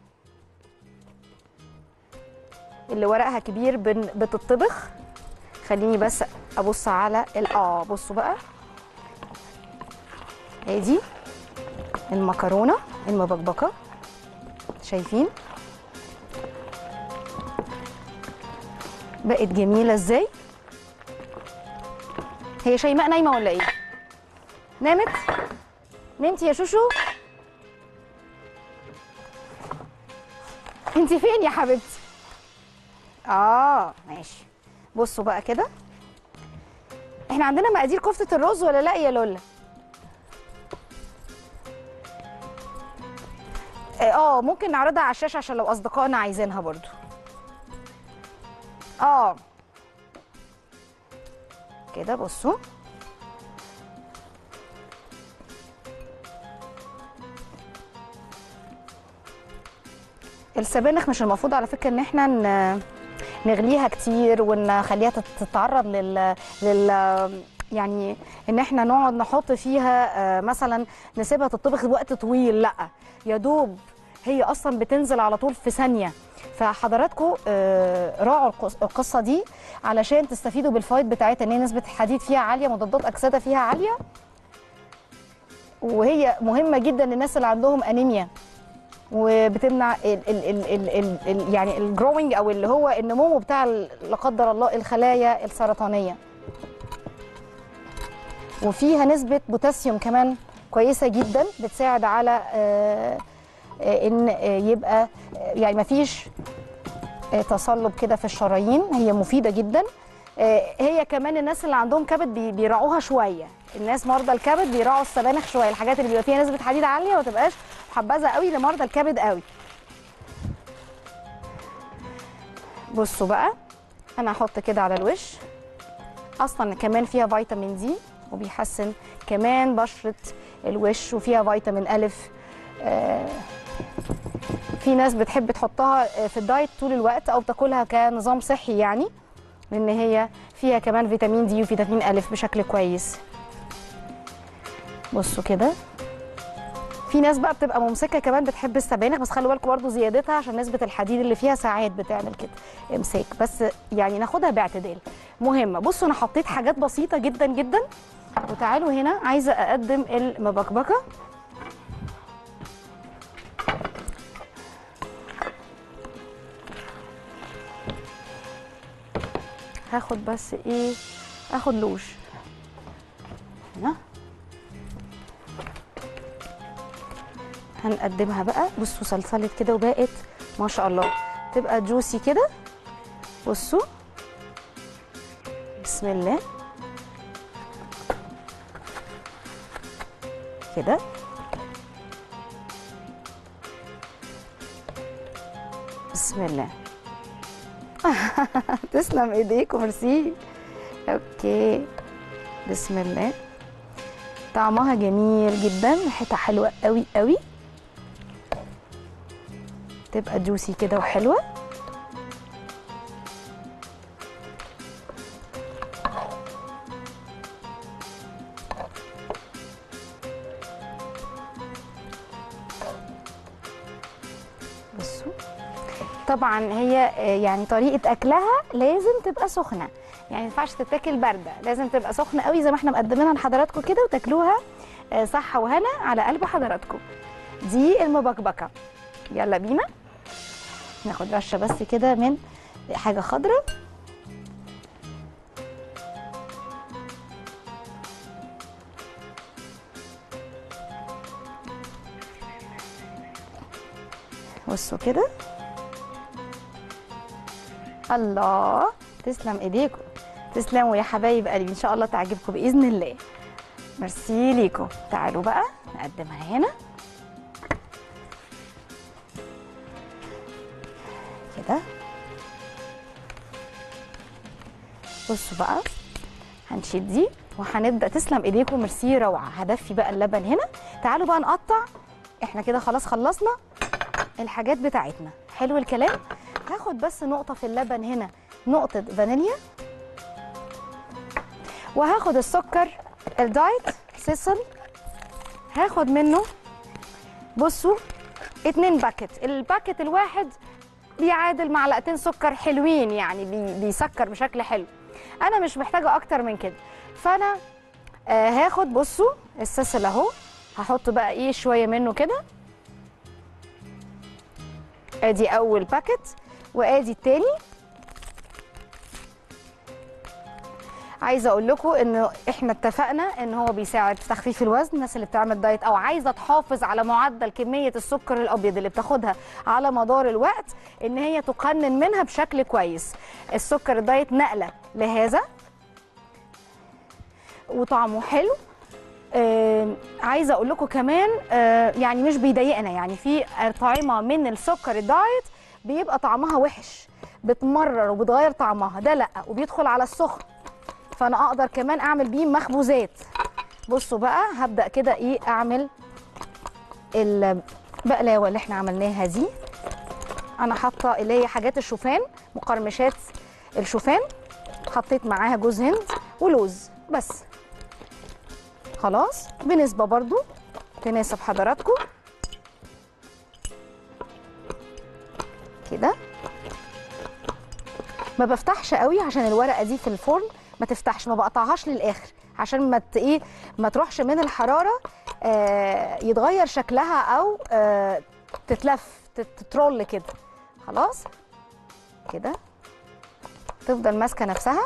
اللي ورقها كبير بن- بتطبخ خليني بس ابص على ال- اه بصوا بقى ادي المكرونه المبكبكه شايفين بقت جميله ازاي هي شيماء نايمه ولا ايه نامت نمتي يا شوشو انت فين يا حبيبتي اه ماشي بصوا بقى كده احنا عندنا مقادير كفته الرز ولا لا يا لولا اه آه، ممكن نعرضها على الشاشه عشان لو اصدقائنا عايزينها برضو اه كده بصوا السبانخ مش المفروض على فكره ان احنا ن- نغليها كتير ونخليها تت- تتعرض لل لل يعني ان احنا نقعد نحط فيها آه، مثلا نسيبها تطبخ وقت طويل لا يا دوب هي اصلا بتنزل على طول في ثانيه فحضراتكم آه، راعوا القص- القصه دي علشان تستفيدوا بالفايد بتاعتها ان هي نسبه الحديد فيها عاليه مضادات اكسده فيها عاليه وهي مهمه جدا للناس اللي عندهم انيميا وبتمنع ال ال ال ال ال ال يعني الجروينج او اللي هو النمو بتاع ال- لا قدر الله الخلايا السرطانيه وفيها نسبه بوتاسيوم كمان كويسه جدا بتساعد على آه، آه، ان آه، يبقى آه، يعني مفيش آه، تصلب كده في الشرايين هي مفيده جدا آه، هي كمان الناس اللي عندهم كبد بي- بيراعوها شويه الناس مرضى الكبد بيراعوا السبانخ شويه الحاجات اللي بيبقى فيها نسبه حديد عاليه ما تبقاش محبذه قوي لمرضى الكبد قوي بصوا بقى انا هحط كده على الوش اصلا كمان فيها فيتامين دي وبيحسن كمان بشره الوش وفيها فيتامين الف آه، في ناس بتحب تحطها في الدايت طول الوقت او تاكلها كنظام صحي يعني لان هي فيها كمان فيتامين دي وفيتامين الف بشكل كويس بصوا كده في ناس بقى بتبقى ممسكه كمان بتحب السبانخ بس خلوا بالكم برضو زيادتها عشان نسبه الحديد اللي فيها ساعات بتعمل كده امساك بس يعني ناخدها باعتدال مهمه بصوا انا حطيت حاجات بسيطه جدا جدا وتعالوا هنا عايزه اقدم المبكبكه هاخد بس ايه اخد لوش هنا هنقدمها بقى بصوا صلصلت كده وبقت ما شاء الله تبقى جوسي كده بصوا بسم الله كده بسم الله تسلم ايديك وميرسي اوكي بسم الله طعمها جميل جدا ريحتها حلوه قوي قوي تبقى جوسي كده وحلوه بصوا طبعا هي آه، يعني طريقه اكلها لازم تبقى سخنه يعني ما ينفعش تتاكل بارده لازم تبقى سخنه قوي زي ما احنا مقدمينها لحضراتكم كده وتاكلوها آه، صحه وهنا على قلب حضراتكم دي المبكبكه يلا بينا ناخد رشه بس كده من حاجه خضراء بصوا كده الله تسلم ايديكم تسلموا يا حبايب قلبي ان شاء الله تعجبكم باذن الله ميرسي ليكم تعالوا بقى نقدمها هنا كده بصوا بقى هنشيل دي وهنبدا تسلم ايديكم ميرسي روعه هدفي بقى اللبن هنا تعالوا بقى نقطع احنا كده خلاص خلصنا الحاجات بتاعتنا حلو الكلام هاخد بس نقطة في اللبن هنا نقطة فانيليا وهاخد السكر الدايت سيسل هاخد منه بصوا اتنين باكت الباكت الواحد بيعادل معلقتين سكر حلوين يعني بي بيسكر بشكل حلو انا مش محتاجة اكتر من كده فانا آه هاخد بصوا السيسل اهو هحط بقى ايه شوية منه كده ادي اول باكت وادي التاني عايزه اقول لكم ان احنا اتفقنا ان هو بيساعد في تخفيف الوزن الناس اللي بتعمل دايت او عايزه تحافظ على معدل كميه السكر الابيض اللي بتاخدها على مدار الوقت ان هي تقنن منها بشكل كويس السكر الدايت نقله لهذا وطعمه حلو آه عايزه اقول لكم كمان آه يعني مش بيضايقنا يعني في طعمه من السكر الدايت بيبقى طعمها وحش بتمرر وبتغير طعمها ده لا وبيدخل على السخن فانا اقدر كمان اعمل بيه مخبوزات بصوا بقى هبدا كده ايه اعمل البقلاوه اللي احنا عملناها دي انا حاطه اللي هي حاجات الشوفان مقرمشات الشوفان حطيت معاها جوز هند ولوز بس خلاص بنسبه برضو تناسب حضراتكم كده ما بفتحش قوي عشان الورقه دي في الفرن ما تفتحش ما بقطعهاش للاخر عشان ما ت- ايه ما تروحش من الحراره آه يتغير شكلها او آه تتلف تت- تترول كده خلاص كده تفضل ماسكه نفسها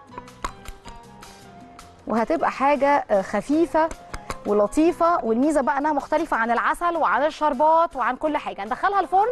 وهتبقى حاجه آه، خفيفه ولطيفه والميزه بقى انها مختلفه عن العسل وعن الشربات وعن كل حاجه ندخلها الفرن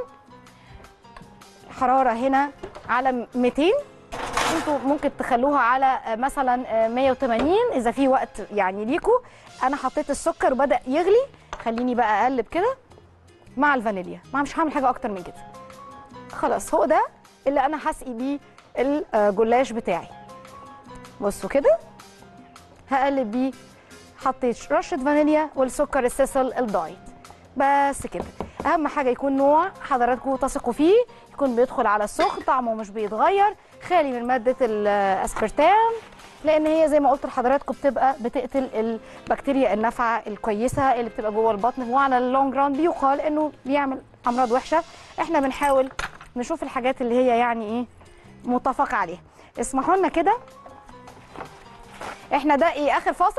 حراره هنا على 200 انتوا ممكن تخلوها على آه، مثلا آه، 180 اذا في وقت يعني ليكوا انا حطيت السكر وبدا يغلي خليني بقى اقلب كده مع الفانيليا ما مش هعمل حاجه اكتر من كده خلاص هو ده اللي انا هسقي بيه الجلاش بتاعي بصوا كده هقلب بيه حطيت رشه فانيليا والسكر السيسل الدايت بس كده اهم حاجه يكون نوع حضراتكم تثقوا فيه يكون بيدخل على السخن طعمه مش بيتغير خالي من ماده الاسبرتام لان هي زي ما قلت لحضراتكم بتبقى بتقتل البكتيريا النافعه الكويسه اللي بتبقى جوه البطن وعلى اللونج ران بيقال انه بيعمل امراض وحشه احنا بنحاول نشوف الحاجات اللي هي يعني ايه متفق عليها اسمحوا لنا كده احنا ده ايه اخر فاصل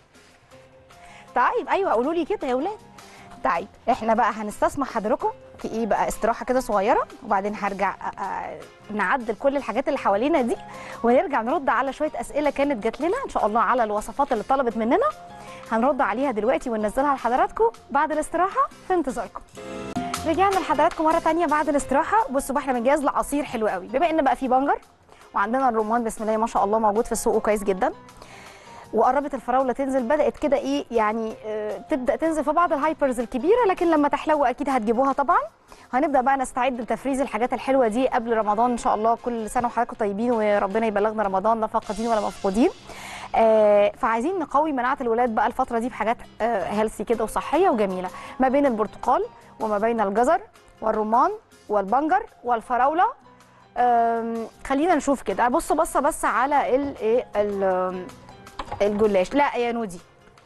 طيب ايوه قولوا لي كده يا ولاد طيب احنا بقى هنستسمح حضراتكم في ايه بقى استراحه كده صغيره وبعدين هرجع أ- أ- نعدل كل الحاجات اللي حوالينا دي ونرجع نرد على شويه اسئله كانت جات لنا ان شاء الله على الوصفات اللي طلبت مننا هنرد عليها دلوقتي وننزلها لحضراتكم بعد الاستراحه في انتظاركم رجعنا لحضراتكم مره تانية بعد الاستراحه بصوا بقى احنا بنجهز لعصير حلو قوي بما ان بقى في بنجر وعندنا الرمان بسم الله ما شاء الله موجود في السوق كويس جدا وقربت الفراوله تنزل بدات كده ايه يعني آه، تبدا تنزل في بعض الهايبرز الكبيره لكن لما تحلو اكيد هتجيبوها طبعا هنبدا بقى نستعد لتفريز الحاجات الحلوه دي قبل رمضان ان شاء الله كل سنه وحضراتكم طيبين وربنا يبلغنا رمضان لا فاقدين ولا مفقودين آه فعايزين نقوي مناعه الولاد بقى الفتره دي بحاجات هيلثي كده وصحيه وجميله ما بين البرتقال وما بين الجزر والرمان والبنجر والفراوله آم، خلينا نشوف كده بص بصه بس على ال إيه، ال- الجلاش لا يا نودي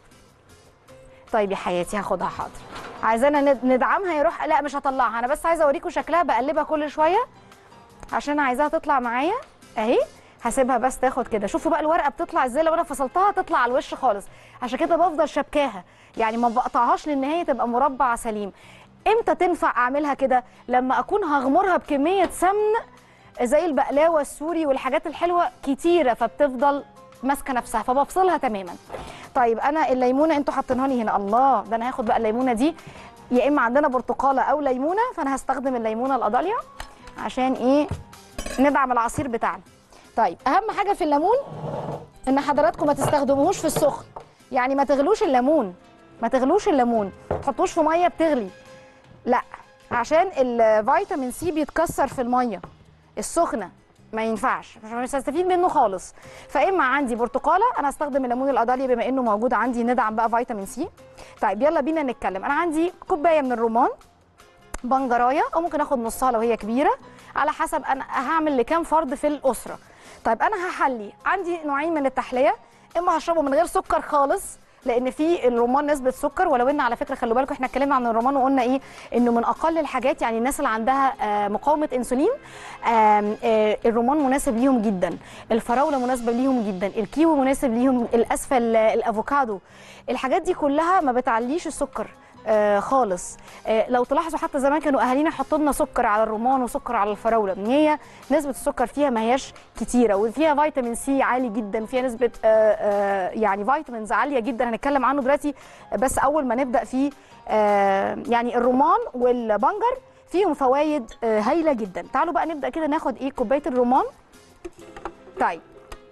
طيب يا حياتي هاخدها حاضر عايزانا ند- ندعمها يروح لا مش هطلعها انا بس عايزه اوريكم شكلها بقلبها كل شويه عشان عايزاها تطلع معايا اهي هسيبها بس تاخد كده شوفوا بقى الورقه بتطلع ازاي لو انا فصلتها تطلع على الوش خالص عشان كده بفضل شبكاها يعني ما بقطعهاش لان هي تبقى مربع سليم امتى تنفع اعملها كده لما اكون هغمرها بكميه سمن زي البقلاوه السوري والحاجات الحلوه كتيره فبتفضل ماسكه نفسها فبفصلها تماما طيب انا الليمونه انتوا حاطينها لي هنا الله ده انا هاخد بقى الليمونه دي يا اما عندنا برتقاله او ليمونه فانا هستخدم الليمونه القضاليا عشان ايه ندعم العصير بتاعنا طيب اهم حاجه في الليمون ان حضراتكم ما تستخدموهوش في السخن يعني ما تغلوش الليمون ما تغلوش الليمون ما تحطوش في ميه بتغلي لا عشان الفيتامين سي بيتكسر في الميه السخنه ما ينفعش مش هستفيد منه خالص فاما عندي برتقاله انا هستخدم الليمون القضالي بما انه موجود عندي ندعم بقى فيتامين سي طيب يلا بينا نتكلم انا عندي كوبايه من الرمان بنجرايه او ممكن اخد نصها لو هي كبيره على حسب انا هعمل لكام فرد في الاسره طيب انا هحلي عندي نوعين من التحليه اما هشربه من غير سكر خالص لان في الرمان نسبه سكر ولو ان على فكره خلوا بالكم احنا اتكلمنا عن الرمان وقلنا ايه انه من اقل الحاجات يعني الناس اللي عندها آه، مقاومه انسولين آم، آه، الرمان مناسب ليهم جدا الفراوله مناسبه ليهم جدا الكيوي مناسب ليهم الاسفل آه، الافوكادو الحاجات دي كلها ما بتعليش السكر آه خالص آه لو تلاحظوا حتى زمان كانوا اهالينا يحطوا لنا سكر على الرمان وسكر على الفراوله ان هي نسبه السكر فيها ما هياش كتيره وفيها فيتامين سي عالي جدا فيها نسبه آه آه يعني فيتامينز عاليه جدا هنتكلم عنه دلوقتي بس اول ما نبدا في آه يعني الرمان والبنجر فيهم فوائد آه هايله جدا تعالوا بقى نبدا كده ناخد ايه كوبايه الرمان طيب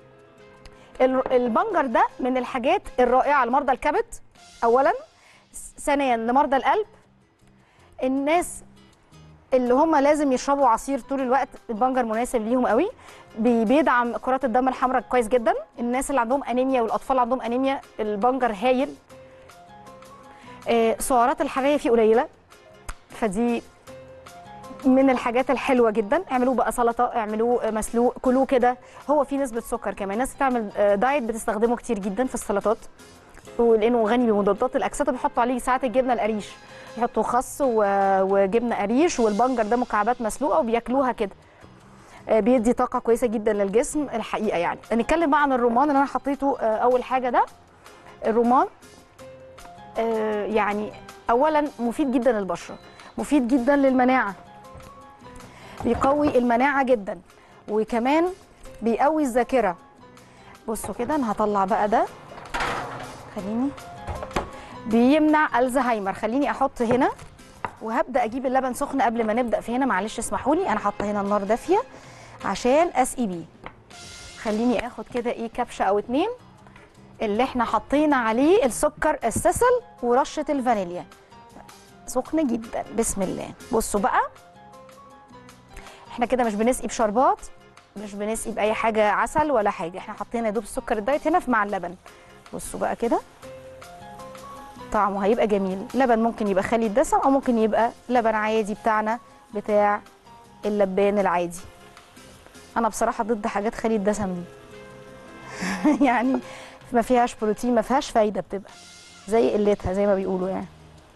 ال- البنجر ده من الحاجات الرائعه لمرضى الكبد اولا ثانيا لمرضى القلب الناس اللي هم لازم يشربوا عصير طول الوقت البنجر مناسب ليهم قوي بي- بيدعم كرات الدم الحمراء كويس جدا الناس اللي عندهم انيميا والاطفال اللي عندهم انيميا البنجر هايل آه، السعرات الحراريه فيه قليله فدي من الحاجات الحلوه جدا اعملوه بقى سلطه اعملوه مسلوق كلوه كده هو فيه نسبه سكر كمان الناس بتعمل آه، دايت بتستخدمه كتير جدا في السلطات ولانه غني بمضادات الاكسده بيحطوا عليه ساعات الجبنه القريش يحطوا خس و- وجبنه قريش والبنجر ده مكعبات مسلوقه وبياكلوها كده آه، بيدي طاقه كويسه جدا للجسم الحقيقه يعني نتكلم بقى عن الرمان اللي انا حطيته آه، اول حاجه ده الرمان آه، يعني اولا مفيد جدا للبشره مفيد جدا للمناعه بيقوي المناعه جدا وكمان بيقوي الذاكره بصوا كده انا هطلع بقى ده خليني بيمنع الزهايمر خليني احط هنا وهبدا اجيب اللبن سخن قبل ما نبدا في هنا معلش اسمحوا لي انا حاطه هنا النار دافيه عشان اسقي بيه خليني اخد كده ايه كبشه او اتنين اللي احنا حطينا عليه السكر السسل ورشه الفانيليا سخن جدا بسم الله بصوا بقى احنا كده مش بنسقي بشربات مش بنسقي باي حاجه عسل ولا حاجه احنا حطينا يا دوب السكر الدايت هنا في مع اللبن بصوا بقى كده طعمه هيبقى جميل لبن ممكن يبقى خالي الدسم او ممكن يبقى لبن عادي بتاعنا بتاع اللبان العادي انا بصراحه ضد حاجات خالي الدسم دي يعني ما فيهاش بروتين ما فيهاش فايده بتبقى زي قلتها زي ما بيقولوا يعني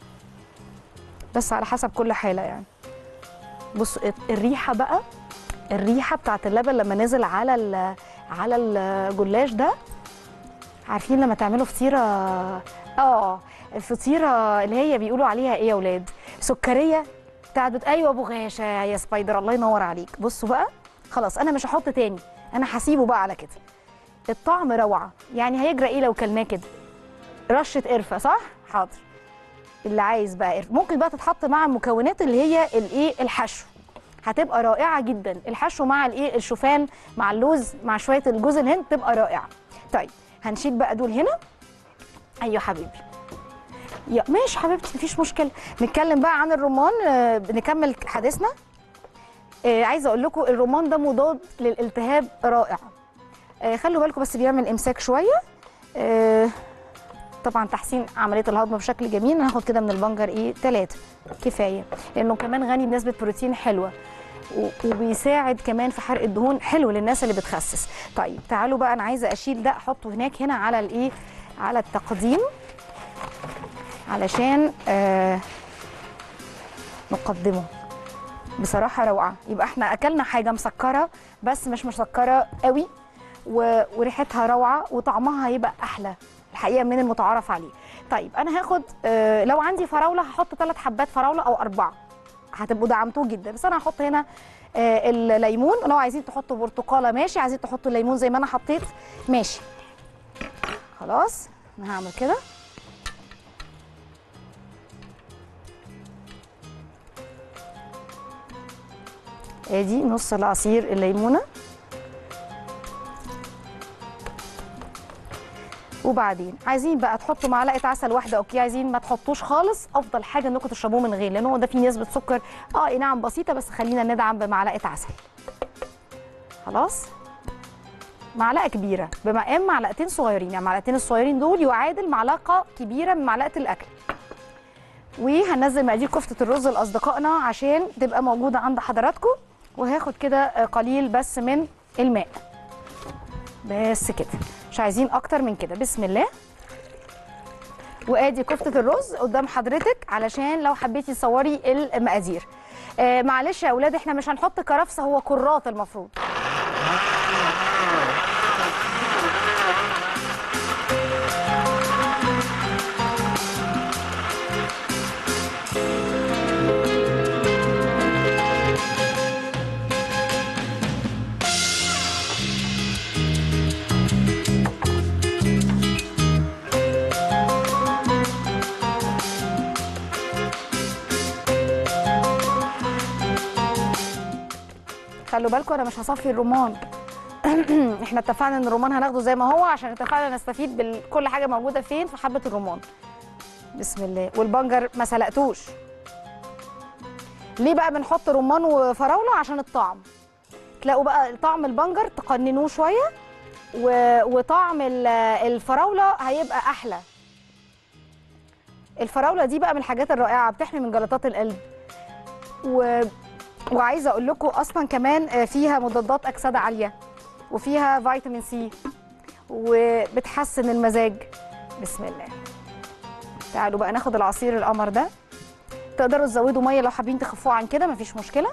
بس على حسب كل حاله يعني بصوا الريحه بقى الريحه بتاعت اللبن لما نزل على ال- على الجلاش ده عارفين لما تعملوا فطيره اه الفطيره اللي هي بيقولوا عليها ايه يا اولاد سكريه بتاعت بت... ايوه ابو غاشا يا سبايدر الله ينور عليك بصوا بقى خلاص انا مش هحط تاني انا هسيبه بقى على كده الطعم روعه يعني هيجرى ايه لو كلناه كده رشه قرفه صح حاضر اللي عايز بقى قرفه ممكن بقى تتحط مع المكونات اللي هي الايه الحشو هتبقى رائعه جدا الحشو مع الايه الشوفان مع اللوز مع شويه الجوز الهند تبقى رائعه طيب هنشيل بقى دول هنا ايوه حبيبي يا ماشي حبيبتي مفيش مشكله نتكلم بقى عن الرمان آه، نكمل حديثنا آه، عايزه اقول لكم الرمان ده مضاد للالتهاب رائع آه، خلوا بالكم بس بيعمل امساك شويه آه، طبعا تحسين عمليه الهضم بشكل جميل أنا هاخد كده من البنجر ايه ثلاثه كفايه لانه كمان غني بنسبه بروتين حلوه و- وبيساعد كمان في حرق الدهون حلو للناس اللي بتخسس طيب تعالوا بقى انا عايزه اشيل ده احطه هناك هنا على الايه على التقديم علشان آه نقدمه بصراحه روعه يبقى احنا اكلنا حاجه مسكره بس مش مسكره قوي و- وريحتها روعه وطعمها هيبقى احلى الحقيقه من المتعارف عليه طيب انا هاخد آه لو عندي فراوله هحط ثلاث حبات فراوله او اربعه هتبقوا دعمتوه جدا بس انا هحط هنا آه الليمون لو عايزين تحطوا برتقاله ماشي عايزين تحطوا الليمون زي ما انا حطيت ماشي خلاص انا هعمل كده ادي نص العصير الليمونه وبعدين عايزين بقى تحطوا معلقه عسل واحده اوكي عايزين ما تحطوش خالص افضل حاجه انكم تشربوه من غير لان هو ده فيه نسبه سكر اه اي نعم بسيطه بس خلينا ندعم بمعلقه عسل خلاص معلقه كبيره بمقام معلقتين صغيرين يعني معلقتين الصغيرين دول يعادل معلقه كبيره من معلقه الاكل وهننزل مقادير كفته الرز لاصدقائنا عشان تبقى موجوده عند حضراتكم وهاخد كده آه، قليل بس من الماء بس كده مش عايزين اكتر من كده بسم الله وادي كفته الرز قدام حضرتك علشان لو حبيتي تصوري المقادير آه معلش يا اولاد احنا مش هنحط كرفسه هو كرات المفروض خلوا بالكم انا مش هصفي الرمان احنا اتفقنا ان الرمان هناخده زي ما هو عشان اتفقنا نستفيد بكل حاجه موجوده فين في حبه الرمان بسم الله والبنجر ما سلقتوش ليه بقى بنحط رمان وفراوله عشان الطعم تلاقوا بقى طعم البنجر تقننوه شويه و... وطعم ال- الفراوله هيبقى احلى الفراوله دي بقى من الحاجات الرائعه بتحمي من جلطات القلب و... وعايزه اقول لكم اصلا كمان آه، فيها مضادات اكسده عاليه وفيها فيتامين سي وبتحسن المزاج بسم الله تعالوا بقى ناخد العصير القمر ده تقدروا تزودوا ميه لو حابين تخفوه عن كده مفيش مشكله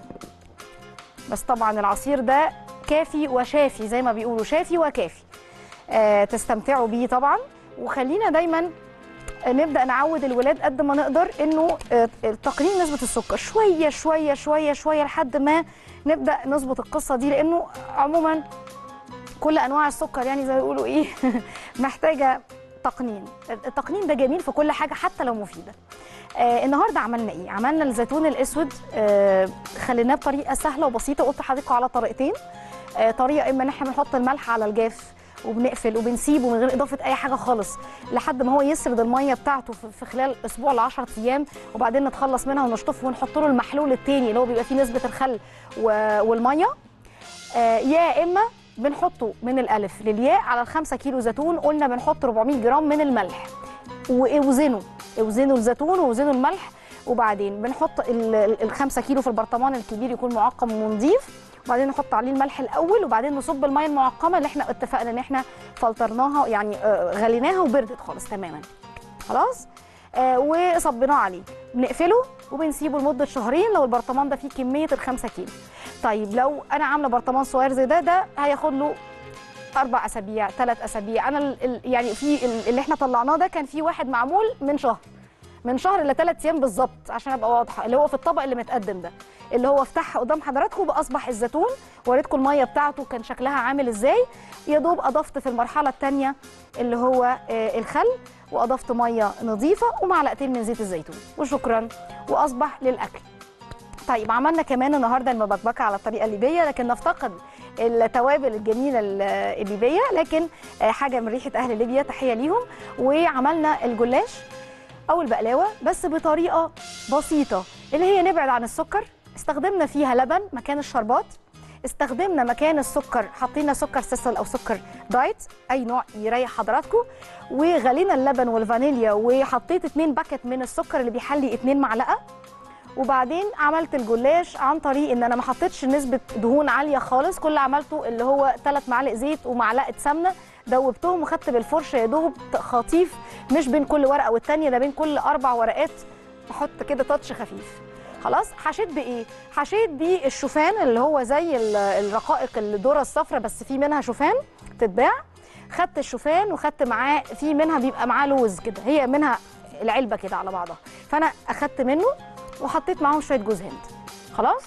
بس طبعا العصير ده كافي وشافي زي ما بيقولوا شافي وكافي آه تستمتعوا بيه طبعا وخلينا دايما نبدا نعود الولاد قد ما نقدر انه آه، تقليل نسبه السكر شويه شويه شويه شويه لحد ما نبدا نظبط القصه دي لانه عموما كل انواع السكر يعني زي ما بيقولوا ايه محتاجه تقنين التقنين ده جميل في كل حاجه حتى لو مفيده آه النهارده عملنا ايه عملنا الزيتون الاسود آه خليناه بطريقه سهله وبسيطه قلت لحضراتكم على طريقتين آه طريقه اما ان احنا بنحط الملح على الجاف وبنقفل وبنسيبه من غير اضافه اي حاجه خالص لحد ما هو يسرد الميه بتاعته في- في خلال اسبوع ل 10 ايام وبعدين نتخلص منها ونشطفه ونحط له المحلول التاني اللي هو بيبقى فيه نسبه الخل و- والميه آه، يا اما بنحطه من الالف للياء على الخمسة كيلو زيتون قلنا بنحط 400 جرام من الملح واوزنوا اوزنوا الزيتون واوزنوا الملح وبعدين بنحط ال- ال- الخمسة كيلو في البرطمان الكبير يكون معقم ونضيف وبعدين نحط عليه الملح الاول وبعدين نصب الميه المعقمه اللي احنا اتفقنا ان احنا فلترناها يعني آه، غليناها وبردت خالص تماما خلاص آه وصبيناه عليه بنقفله وبنسيبه لمده شهرين لو البرطمان ده فيه كميه الخمسة كيلو طيب لو انا عامله برطمان صغير زي ده ده هياخد له اربع اسابيع ثلاث اسابيع انا ال- ال- يعني في ال- اللي احنا طلعناه ده كان في واحد معمول من شهر من شهر لثلاث ايام بالظبط عشان ابقى واضحه اللي هو في الطبق اللي متقدم ده اللي هو افتحها قدام حضراتكم باصبح الزيتون وريتكم الميه بتاعته كان شكلها عامل ازاي يا دوب اضفت في المرحله الثانيه اللي هو آه، الخل واضفت ميه نظيفه ومعلقتين من زيت الزيتون وشكرا واصبح للاكل طيب عملنا كمان النهارده المبكبكه على الطريقه الليبيه لكن نفتقد التوابل الجميله ال- الليبيه لكن آه، حاجه من ريحه اهل ليبيا تحيه ليهم وعملنا الجلاش او البقلاوه بس بطريقه بسيطه اللي هي نبعد عن السكر استخدمنا فيها لبن مكان الشربات استخدمنا مكان السكر حطينا سكر سيسل او سكر دايت اي نوع يريح حضراتكم وغلينا اللبن والفانيليا وحطيت 2 باكت من السكر اللي بيحلي 2 معلقه وبعدين عملت الجلاش عن طريق ان انا ما حطيتش نسبه دهون عاليه خالص كل اللي عملته اللي هو 3 معالق زيت ومعلقه سمنه دوبتهم وخدت بالفرشه يا دوب خطيف مش بين كل ورقه والتانيه ده بين كل اربع ورقات احط كده تاتش خفيف خلاص حشيت بايه حشيت بالشوفان اللي هو زي ال- الرقائق الذره الصفراء بس في منها شوفان تتباع خدت الشوفان وخدت معاه في منها بيبقى معاه لوز كده هي منها العلبه كده على بعضها فانا اخدت منه وحطيت معاهم شويه جوز هند خلاص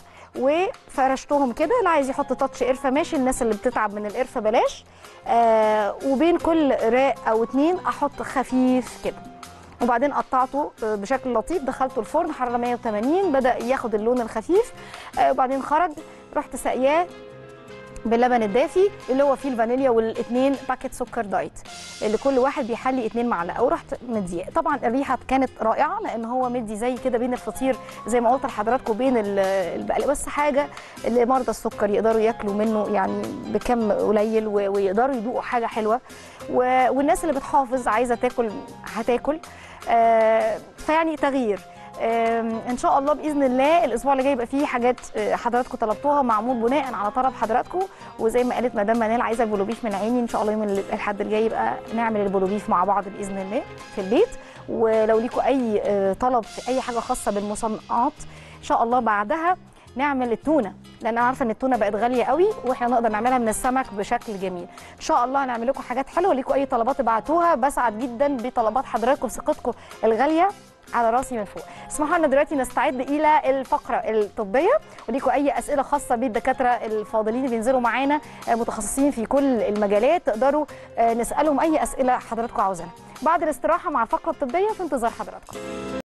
وفرشتهم كده اللي عايز يحط تاتش قرفه ماشي الناس اللي بتتعب من القرفه بلاش آه وبين كل راق او اتنين احط خفيف كده وبعدين قطعته آه، بشكل لطيف دخلته الفرن حراره 180 بدا ياخد اللون الخفيف آه وبعدين خرج رحت ساقياه باللبن الدافي اللي هو فيه الفانيليا والاثنين باكيت سكر دايت اللي كل واحد بيحلي اتنين معلقه ورحت مديه طبعا الريحه كانت رائعه لان هو مدي زي كده بين الفطير زي ما قلت لحضراتكم بين ال- البقلاوه بس حاجه اللي مرضى السكر يقدروا ياكلوا منه يعني بكم قليل و- ويقدروا يدوقوا حاجه حلوه و- والناس اللي بتحافظ عايزه تاكل هتاكل آه، فيعني تغيير آم، ان شاء الله باذن الله الاسبوع اللي جاي يبقى فيه حاجات آه، حضراتكم طلبتوها معمول بناء على طلب حضراتكم وزي ما قالت مدام منال عايزه البولوبيف من عيني ان شاء الله يوم ال- الحد الجاي يبقى نعمل البولوبيف مع بعض باذن الله في البيت ولو ليكم اي آه، طلب في اي حاجه خاصه بالمصنعات ان شاء الله بعدها نعمل التونه لان انا عارفه ان التونه بقت غاليه قوي واحنا نقدر نعملها من السمك بشكل جميل ان شاء الله هنعمل لكم حاجات حلوه ليكم اي طلبات ابعتوها بسعد جدا بطلبات حضراتكم وثقتكم الغاليه على راسي من فوق اسمحوا لنا دلوقتي نستعد الى الفقره الطبيه وليكم اي اسئله خاصه بالدكاتره الفاضلين اللي بينزلوا معانا آه، متخصصين في كل المجالات تقدروا آه، نسالهم اي اسئله حضراتكم عاوزينها بعد الاستراحه مع الفقره الطبيه في انتظار حضراتكم